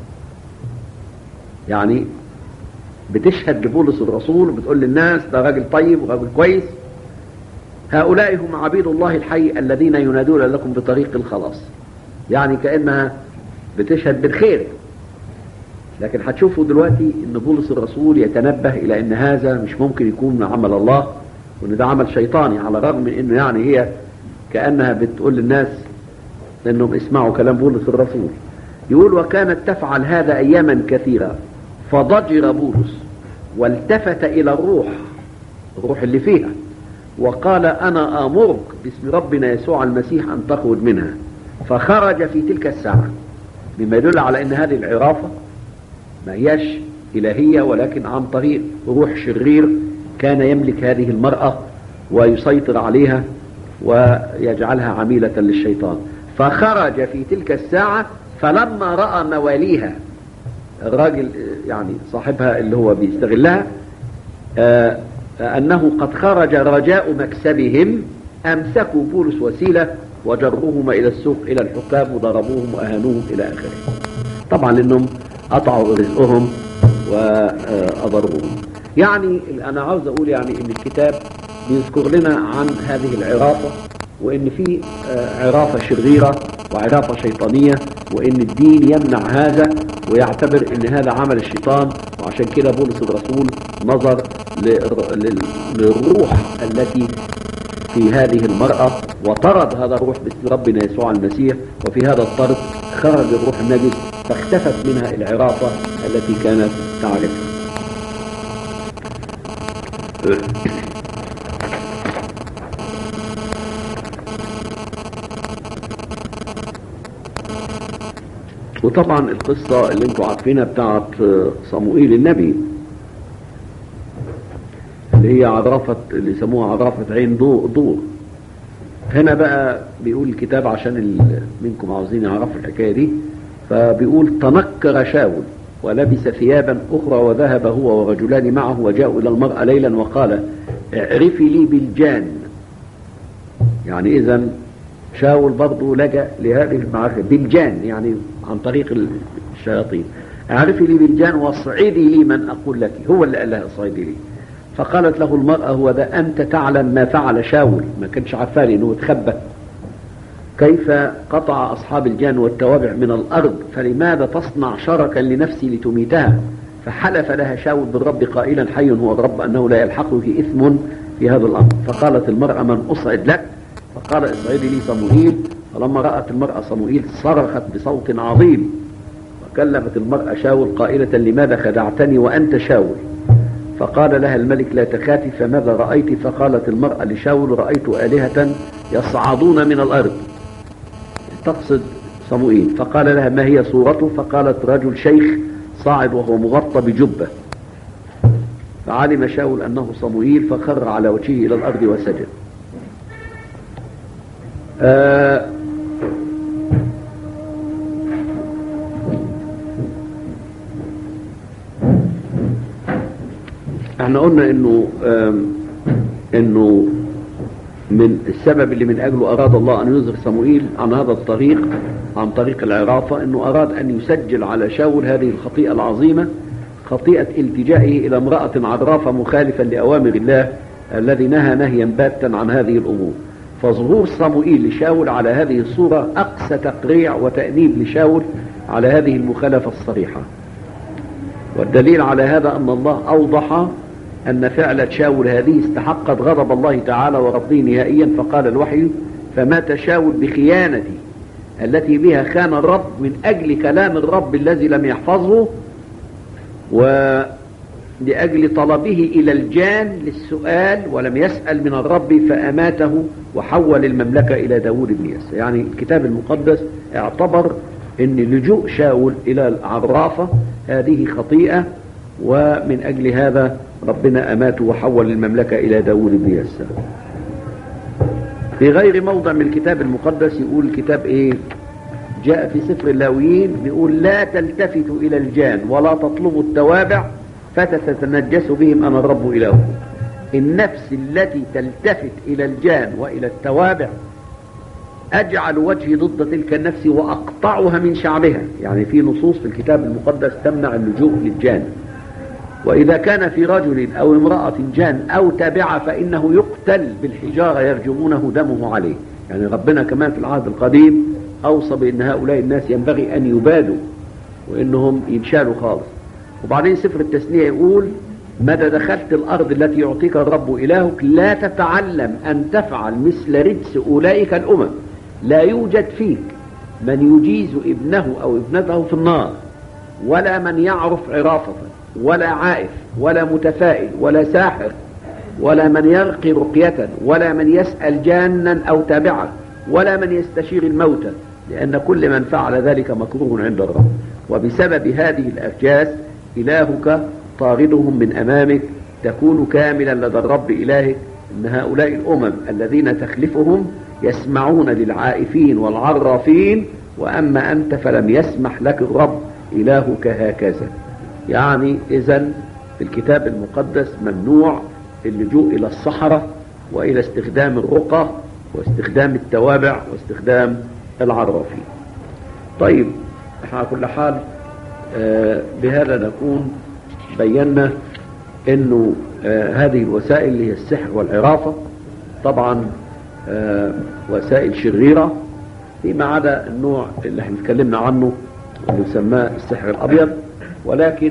يعني بتشهد لبولس الرسول وبتقول للناس ده راجل طيب وراجل كويس هؤلاء هم عبيد الله الحي الذين ينادون لكم بطريق الخلاص يعني كأنها بتشهد بالخير لكن هتشوفوا دلوقتي ان بولس الرسول يتنبه الى ان هذا مش ممكن يكون عمل الله وان ده عمل شيطاني على الرغم من انه يعني هي كانها بتقول للناس انهم اسمعوا كلام بولس الرسول يقول وكانت تفعل هذا اياما كثيره فضجر بولس والتفت الى الروح الروح اللي فيها وقال انا امرك باسم ربنا يسوع المسيح ان تخرج منها فخرج في تلك الساعه مما يدل على ان هذه العرافه ما هياش إلهية ولكن عن طريق روح شرير كان يملك هذه المرأة ويسيطر عليها ويجعلها عميلة للشيطان فخرج في تلك الساعة فلما رأى مواليها الراجل يعني صاحبها اللي هو بيستغلها آه، أنه قد خرج رجاء مكسبهم أمسكوا بولس وسيلة وجروهما إلى السوق إلى الحكام وضربوهم وأهانوهم إلى آخره طبعا لأنهم قطعوا رزقهم وأضروهم يعني أنا عاوز أقول يعني إن الكتاب بيذكر لنا عن هذه العرافة وإن في آه، عرافة شريرة وعرافة شيطانية وإن الدين يمنع هذا ويعتبر إن هذا عمل الشيطان وعشان كده بولس الرسول نظر للر- لل- للروح التي في هذه المرأة وطرد هذا الروح باسم ربنا يسوع المسيح وفي هذا الطرد خرج الروح النجس فاختفت منها العرافة التي كانت تعرفها وطبعا القصة اللي انتوا عارفينها بتاعت صموئيل النبي اللي هي عرافة اللي يسموها عرافة عين دو- دور هنا بقى بيقول الكتاب عشان ال- منكم عاوزين يعرفوا الحكاية دي فبيقول تنكر شاول ولبس ثيابا أخرى وذهب هو ورجلان معه وجاءوا إلى المرأة ليلا وقال اعرفي لي بالجان يعني إذا شاول برضه لجأ لهذه المعرفة بالجان يعني عن طريق الشياطين اعرفي لي بالجان واصعدي لي من أقول لك هو اللي قال لها اصعدي لي فقالت له المرأة هو ده أنت تعلم ما فعل شاول ما كانش عارفاه لأنه اتخبى كيف قطع أصحاب الجان والتوابع من الأرض فلماذا تصنع شركا لنفسي لتميتها فحلف لها شاول بالرب قائلا حي هو الرب أنه لا يلحقك إثم في هذا الأمر فقالت المرأة من أصعد لك فقال اصعدي لي صموئيل فلما رأت المرأة صموئيل صرخت بصوت عظيم وكلمت المرأة شاول قائلة لماذا خدعتني وأنت شاول فقال لها الملك لا تخافي فماذا رأيت فقالت المرأة لشاول رأيت آلهة يصعدون من الأرض تقصد صموئيل فقال لها ما هي صورته فقالت رجل شيخ صاعد وهو مغطى بجبة فعلم شاول أنه صموئيل فخر على وجهه إلى الأرض وسجد آه احنا قلنا انه آم، انه من السبب اللي من اجله اراد الله ان يظهر صموئيل عن هذا الطريق عن طريق العرافه انه اراد ان يسجل على شاول هذه الخطيئه العظيمه خطيئه التجائه الى امراه عرافه مخالفا لاوامر الله الذي نهى نهيا باتا عن هذه الامور فظهور صموئيل لشاول على هذه الصوره اقسى تقريع وتانيب لشاول على هذه المخالفه الصريحه والدليل على هذا أن الله أوضح أن فعل شاول هذه استحقت غضب الله تعالى ورفضه نهائيا فقال الوحي فمات شاول بخيانتي التي بها خان الرب من أجل كلام الرب الذي لم يحفظه ولأجل طلبه إلى الجان للسؤال ولم يسأل من الرب فأماته وحول المملكة إلى داود بن يسى يعني الكتاب المقدس اعتبر ان لجوء شاول الى العرافة هذه خطيئة ومن اجل هذا ربنا اماته وحول المملكة الى داود بن يسى في غير موضع من الكتاب المقدس يقول الكتاب ايه جاء في سفر اللاويين بيقول لا تلتفتوا الى الجان ولا تطلبوا التوابع فتتنجسوا بهم انا الرب الهكم النفس التي تلتفت الى الجان والى التوابع اجعل وجهي ضد تلك النفس واقطعها من شعبها يعني في نصوص في الكتاب المقدس تمنع اللجوء للجان واذا كان في رجل او امرأة جان او تابعة فانه يقتل بالحجارة يرجمونه دمه عليه يعني ربنا كمان في العهد القديم اوصى بان هؤلاء الناس ينبغي ان يبادوا وانهم ينشالوا خالص وبعدين سفر التثنية يقول متى دخلت الأرض التي يعطيك الرب إلهك لا تتعلم أن تفعل مثل رجس أولئك الأمم لا يوجد فيك من يجيز ابنه أو ابنته في النار ولا من يعرف عرافة ولا عائف ولا متفائل ولا ساحر ولا من يرقي رقية ولا من يسأل جانا أو تابعا ولا من يستشير الموتى لأن كل من فعل ذلك مكروه عند الرب وبسبب هذه الأرجاس إلهك طاردهم من أمامك تكون كاملا لدى الرب إلهك إن هؤلاء الأمم الذين تخلفهم يسمعون للعائفين والعرافين وأما أنت فلم يسمح لك الرب إلهك هكذا يعني إذا في الكتاب المقدس ممنوع اللجوء إلى الصحراء وإلى استخدام الرقى واستخدام التوابع واستخدام العرافين طيب احنا على كل حال آه بهذا نكون بينا انه آه هذه الوسائل اللي هي السحر والعرافة طبعا آه وسائل شريرة فيما عدا النوع اللي احنا اتكلمنا عنه اللي يسماه السحر الابيض ولكن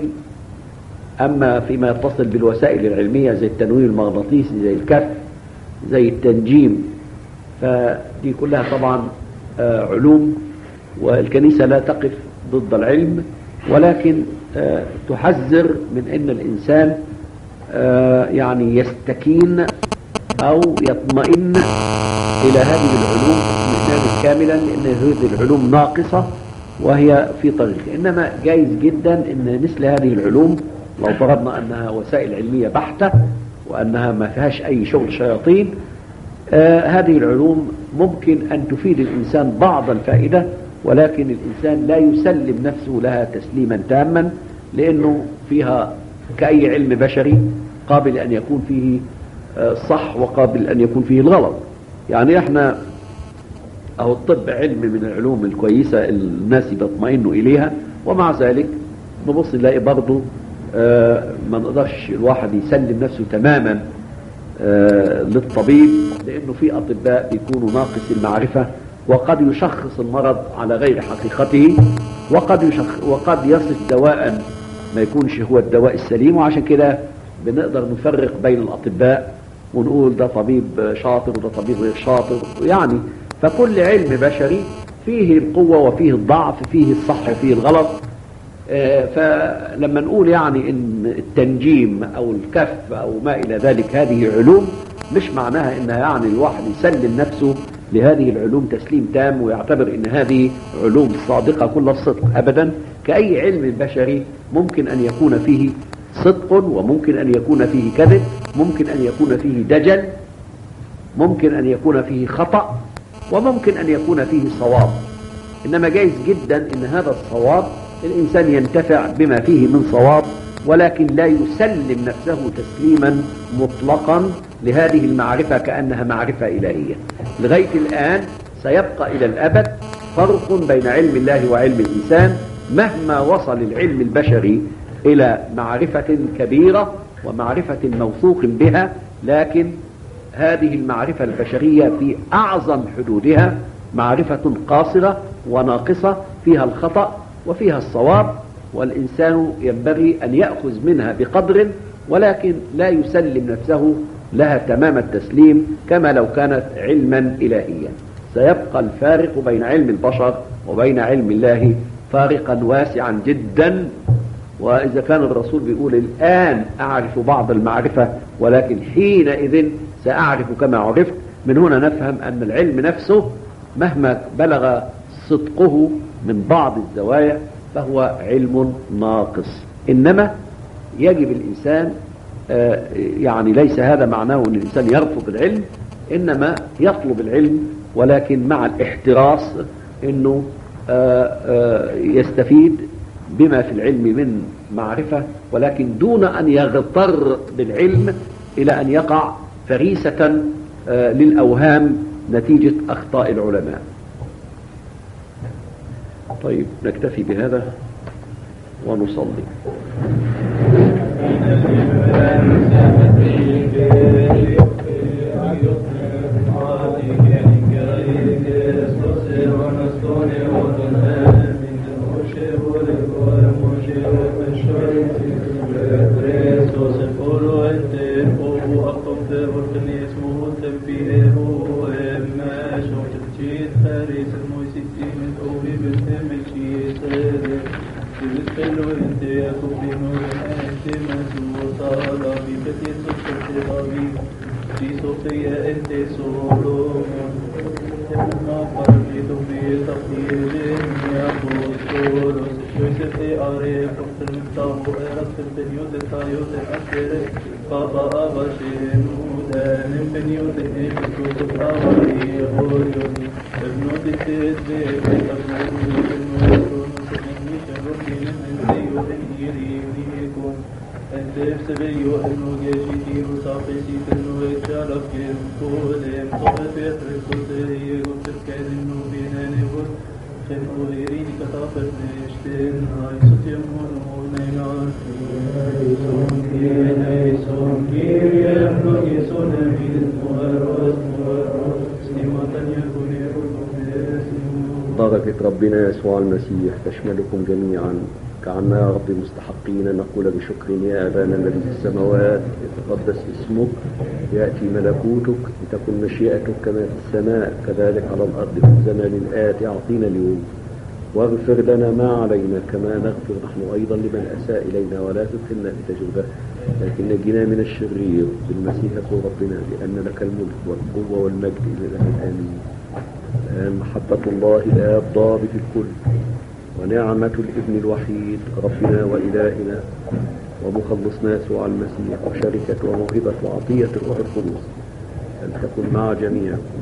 اما فيما يتصل بالوسائل العلمية زي التنوير المغناطيسي زي الكف زي التنجيم فدي كلها طبعا آه علوم والكنيسة لا تقف ضد العلم ولكن آه تحذر من ان الانسان آه يعني يستكين او يطمئن الى هذه العلوم اطمئنانا كاملا لان هذه العلوم ناقصة وهي في طريق انما جائز جدا ان مثل هذه العلوم لو فرضنا انها وسائل علمية بحتة وانها ما فيهاش اي شغل شياطين آه هذه العلوم ممكن ان تفيد الانسان بعض الفائدة ولكن الإنسان لا يسلم نفسه لها تسليما تاما لأنه فيها كأي علم بشري قابل أن يكون فيه الصح وقابل أن يكون فيه الغلط يعني احنا أو الطب علم من العلوم الكويسة الناس بيطمئنوا إليها ومع ذلك نبص نلاقي برضه ما نقدرش الواحد يسلم نفسه تماما للطبيب لأنه في أطباء بيكونوا ناقص المعرفة وقد يشخص المرض على غير حقيقته وقد يشخ وقد يصف دواء ما يكونش هو الدواء السليم وعشان كده بنقدر نفرق بين الأطباء ونقول ده طبيب شاطر وده طبيب غير شاطر يعني فكل علم بشري فيه القوة وفيه الضعف فيه الصح وفيه الغلط فلما نقول يعني ان التنجيم او الكف او ما الى ذلك هذه علوم مش معناها انها يعني الواحد يسلم نفسه لهذه العلوم تسليم تام ويعتبر ان هذه علوم صادقة كل الصدق ابدا كأي علم بشري ممكن ان يكون فيه صدق وممكن ان يكون فيه كذب ممكن ان يكون فيه دجل ممكن ان يكون فيه خطأ وممكن ان يكون فيه صواب انما جائز جدا ان هذا الصواب الانسان ينتفع بما فيه من صواب ولكن لا يسلم نفسه تسليما مطلقا لهذه المعرفة كأنها معرفة إلهية لغاية الآن سيبقى إلى الأبد فرق بين علم الله وعلم الإنسان مهما وصل العلم البشري إلى معرفة كبيرة ومعرفة موثوق بها لكن هذه المعرفة البشرية في أعظم حدودها معرفة قاصرة وناقصة فيها الخطأ وفيها الصواب والإنسان ينبغي أن يأخذ منها بقدر ولكن لا يسلم نفسه لها تمام التسليم كما لو كانت علما إلهيا سيبقى الفارق بين علم البشر وبين علم الله فارقا واسعا جدا وإذا كان الرسول بيقول الآن أعرف بعض المعرفة ولكن حينئذ سأعرف كما عرفت من هنا نفهم أن العلم نفسه مهما بلغ صدقه من بعض الزوايا فهو علم ناقص إنما يجب الإنسان آه، يعني ليس هذا معناه أن الإنسان يرفض العلم إنما يطلب العلم ولكن مع الاحتراس أنه آه، آه، يستفيد بما في العلم من معرفة ولكن دون أن يغتر بالعلم إلى أن يقع فريسة للأوهام نتيجة أخطاء العلماء طيب نكتفي بهذا ونصلي بركة ربنا يسوع المسيح تشملكم جميعا كعنا يا رب مستحقين نقول بشكر يا أبانا الذي في السماوات يتقدس اسمك يأتي ملكوتك لتكن مشيئتك كما في السماء كذلك على الأرض في الزمان الآتي أعطينا اليوم واغفر لنا ما علينا كما نغفر نحن أيضا لمن أساء إلينا ولا تدخلنا في تجربة لكن نجينا من الشرير بالمسيح ربنا لأن لك الملك والقوة والمجد إلى الأبد آمين محبة الله الآب ضابط الكل ونعمة الابن الوحيد ربنا وإلهنا ومخلصنا يسوع المسيح وشركة وموهبة وعطية الروح القدس أن تكن مع جميعكم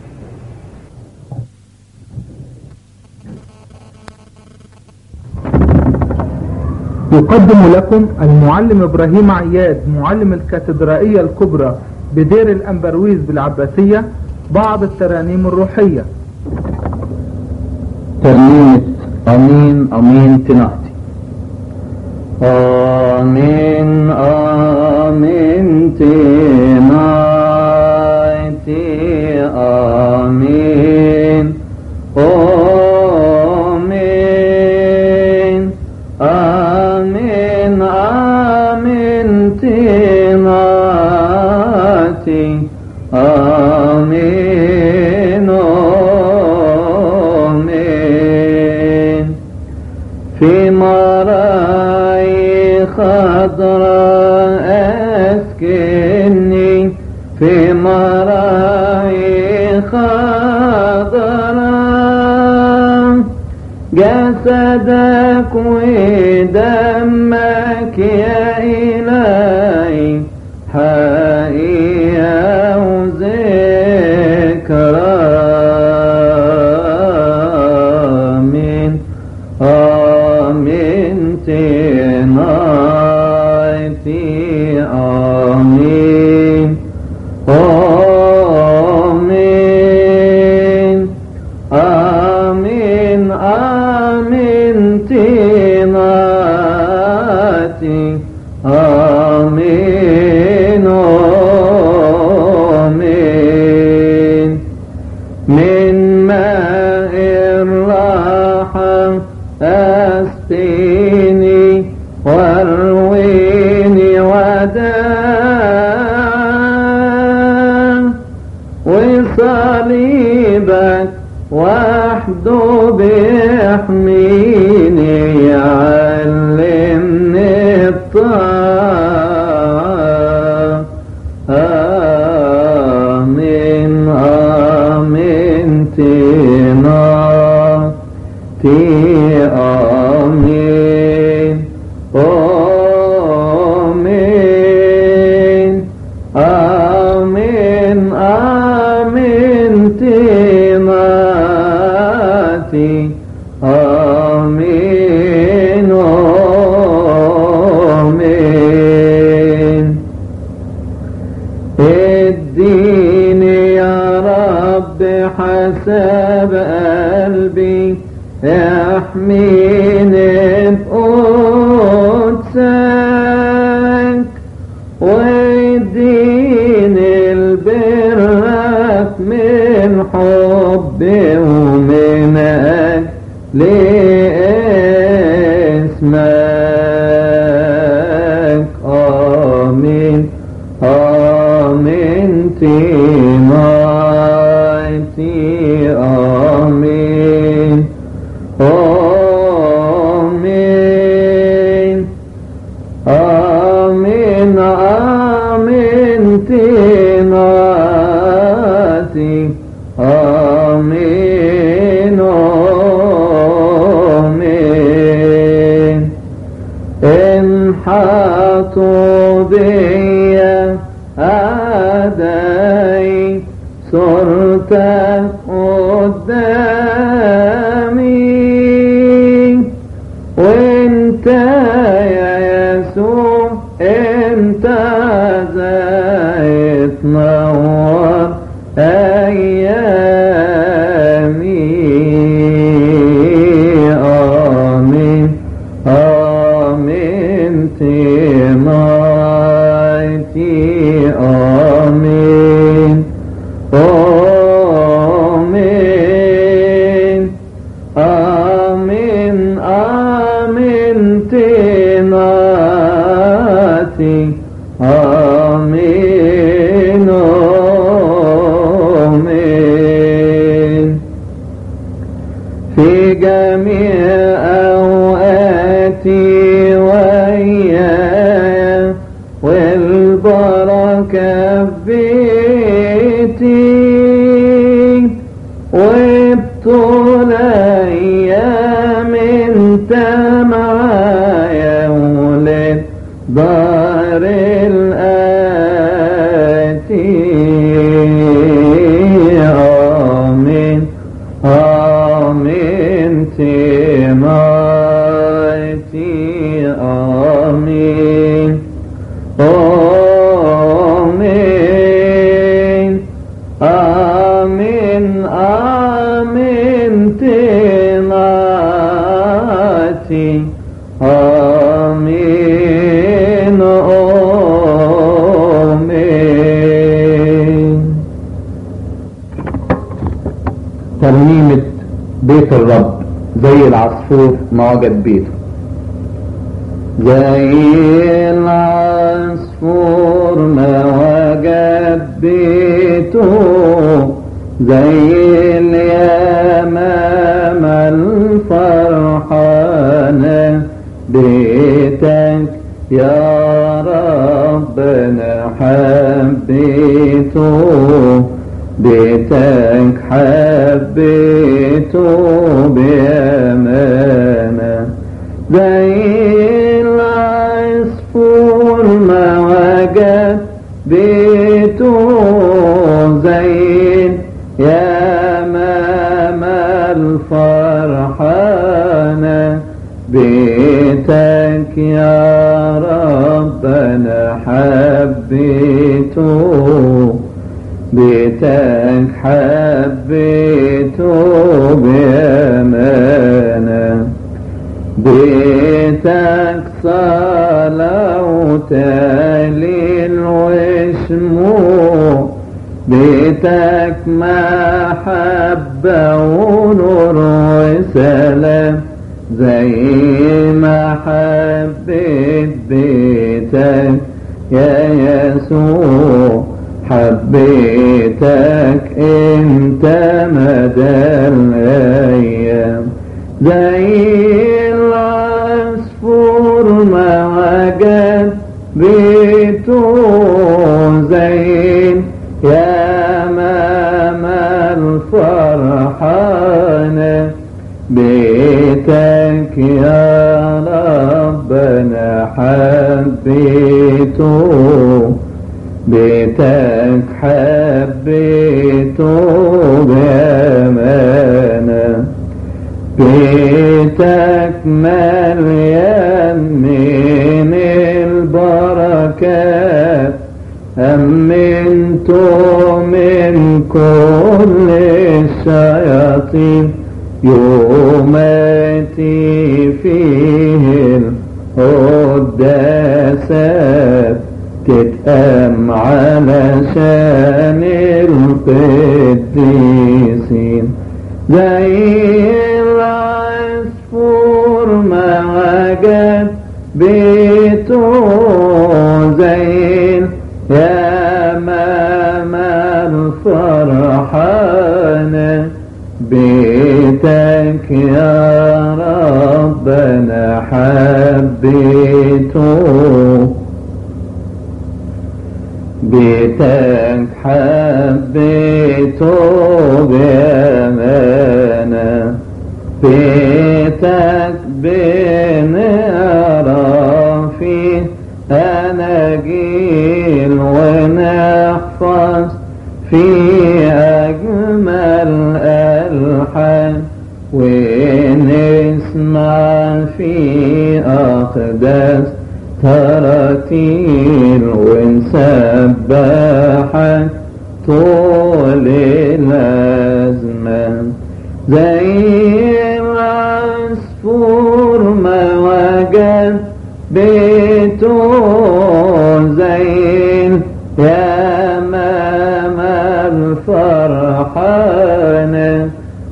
يقدم لكم المعلم إبراهيم عياد معلم الكاتدرائية الكبرى بدير الأنبرويز بالعباسية بعض الترانيم الروحية ترنيمة أمين أمين تناتي آمين آمين تناتي آمين آمين آمين آمين تناتي آمين آمين في مراي خضراء أسكني في مراي خضراء جسدك ودمك يا إلهي حقيقة وذكرى آمين آمين تنايتي آمين آمين آمين آمين تناتي آمين آمين من ماء الراحة أسقيني وارويني وداء وصليبك وحده بيحميني يعلمني الطاعة آمين آمين تنا حسب قلبي احميني بقدسك واديني البرك من حبي ومن أجل اسمك آمين آمين تيمايتي آمين آمين آمين آمين تيماتي آمين آمين إن حاطوا بي أعدائي صرتك قدامي وانت يا يسوع انت زي تنور ايامي امين امين تيمايتي امين آمين آمين آمين تناتي آمين آمين في جميع أوقاتي وياي والبركة في بيتي وبطول أيام انت معايا ولد دار الآتي آمين آمين تمايتي آمين آمين آمين آمين تناتي آمين آمين ترنيمة بيت الرب زي العصفور ما وجد بيته زي العصفور ما وجد بيته زي اليمام الفرحانة بيتك يا ربنا حبيته بيتك حبيته بأمانة زي العصفور ما وجد بيته زي يا ماما الفرحانة بيتك يا ربنا حبيته بيتك حبيته بأمانة بيتك صلاة وتهليل وشموع بيتك محبة ونور وسلام زي ما حبيت بيتك يا يسوع حبيتك انت مدى الايام زي العصفور ما وجد بيته زين يا ماما الفرحانة بيتك يا ربنا حبيته بيتك حبيته بأمانة بيتك مليان من البركات أمنت من كل الشياطين يوماتي فيه القداسات تتأم علشان القديسين زي العصفور ما وجد بيته زي يا ماما الفرحانة بيتك يا ربنا حبيته بيتك حبيته بأمانة بيتك بنقرا فيه أناجيل ونحفظ في أجمل ألحان ونسمع في أقداس تراتيل ونسبحك طول الأزمان زي العصفور ما وجد بيته زي يا ماما الفرحانة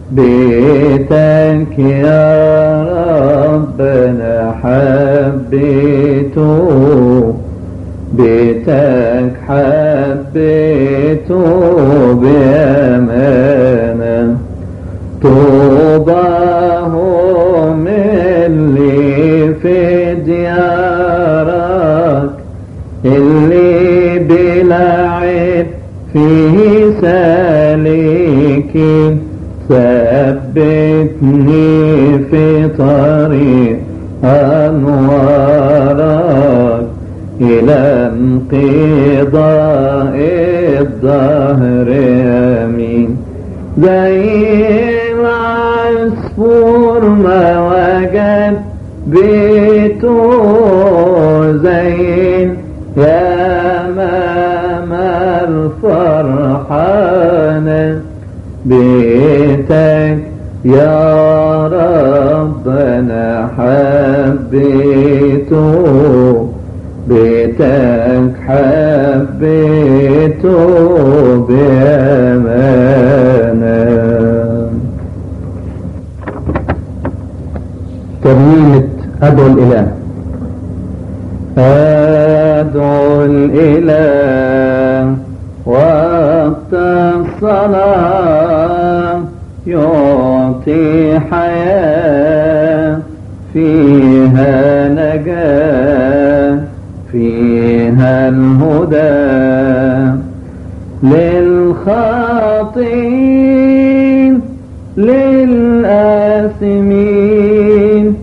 بيتك يا ربنا حبيته بيتك حبيته بأمانة طوباهم اللي في ديارك اللي بلا عيب فيه سالكين ثبتني في طريق أنوارك إلى انقضاء الظهر أمين زي العصفور ما وجد بيته زين يا ماما الفرحانة بيتك يا ربنا حبيته بيتك حبيته بأمانة ترنيمة أدعو الإله أدعو الإله وقت الصلاة يعطي حياة فيها نجاة فيها الهدى للخاطئين للآثمين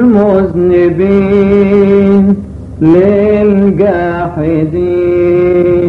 للمذنبين للجاحدين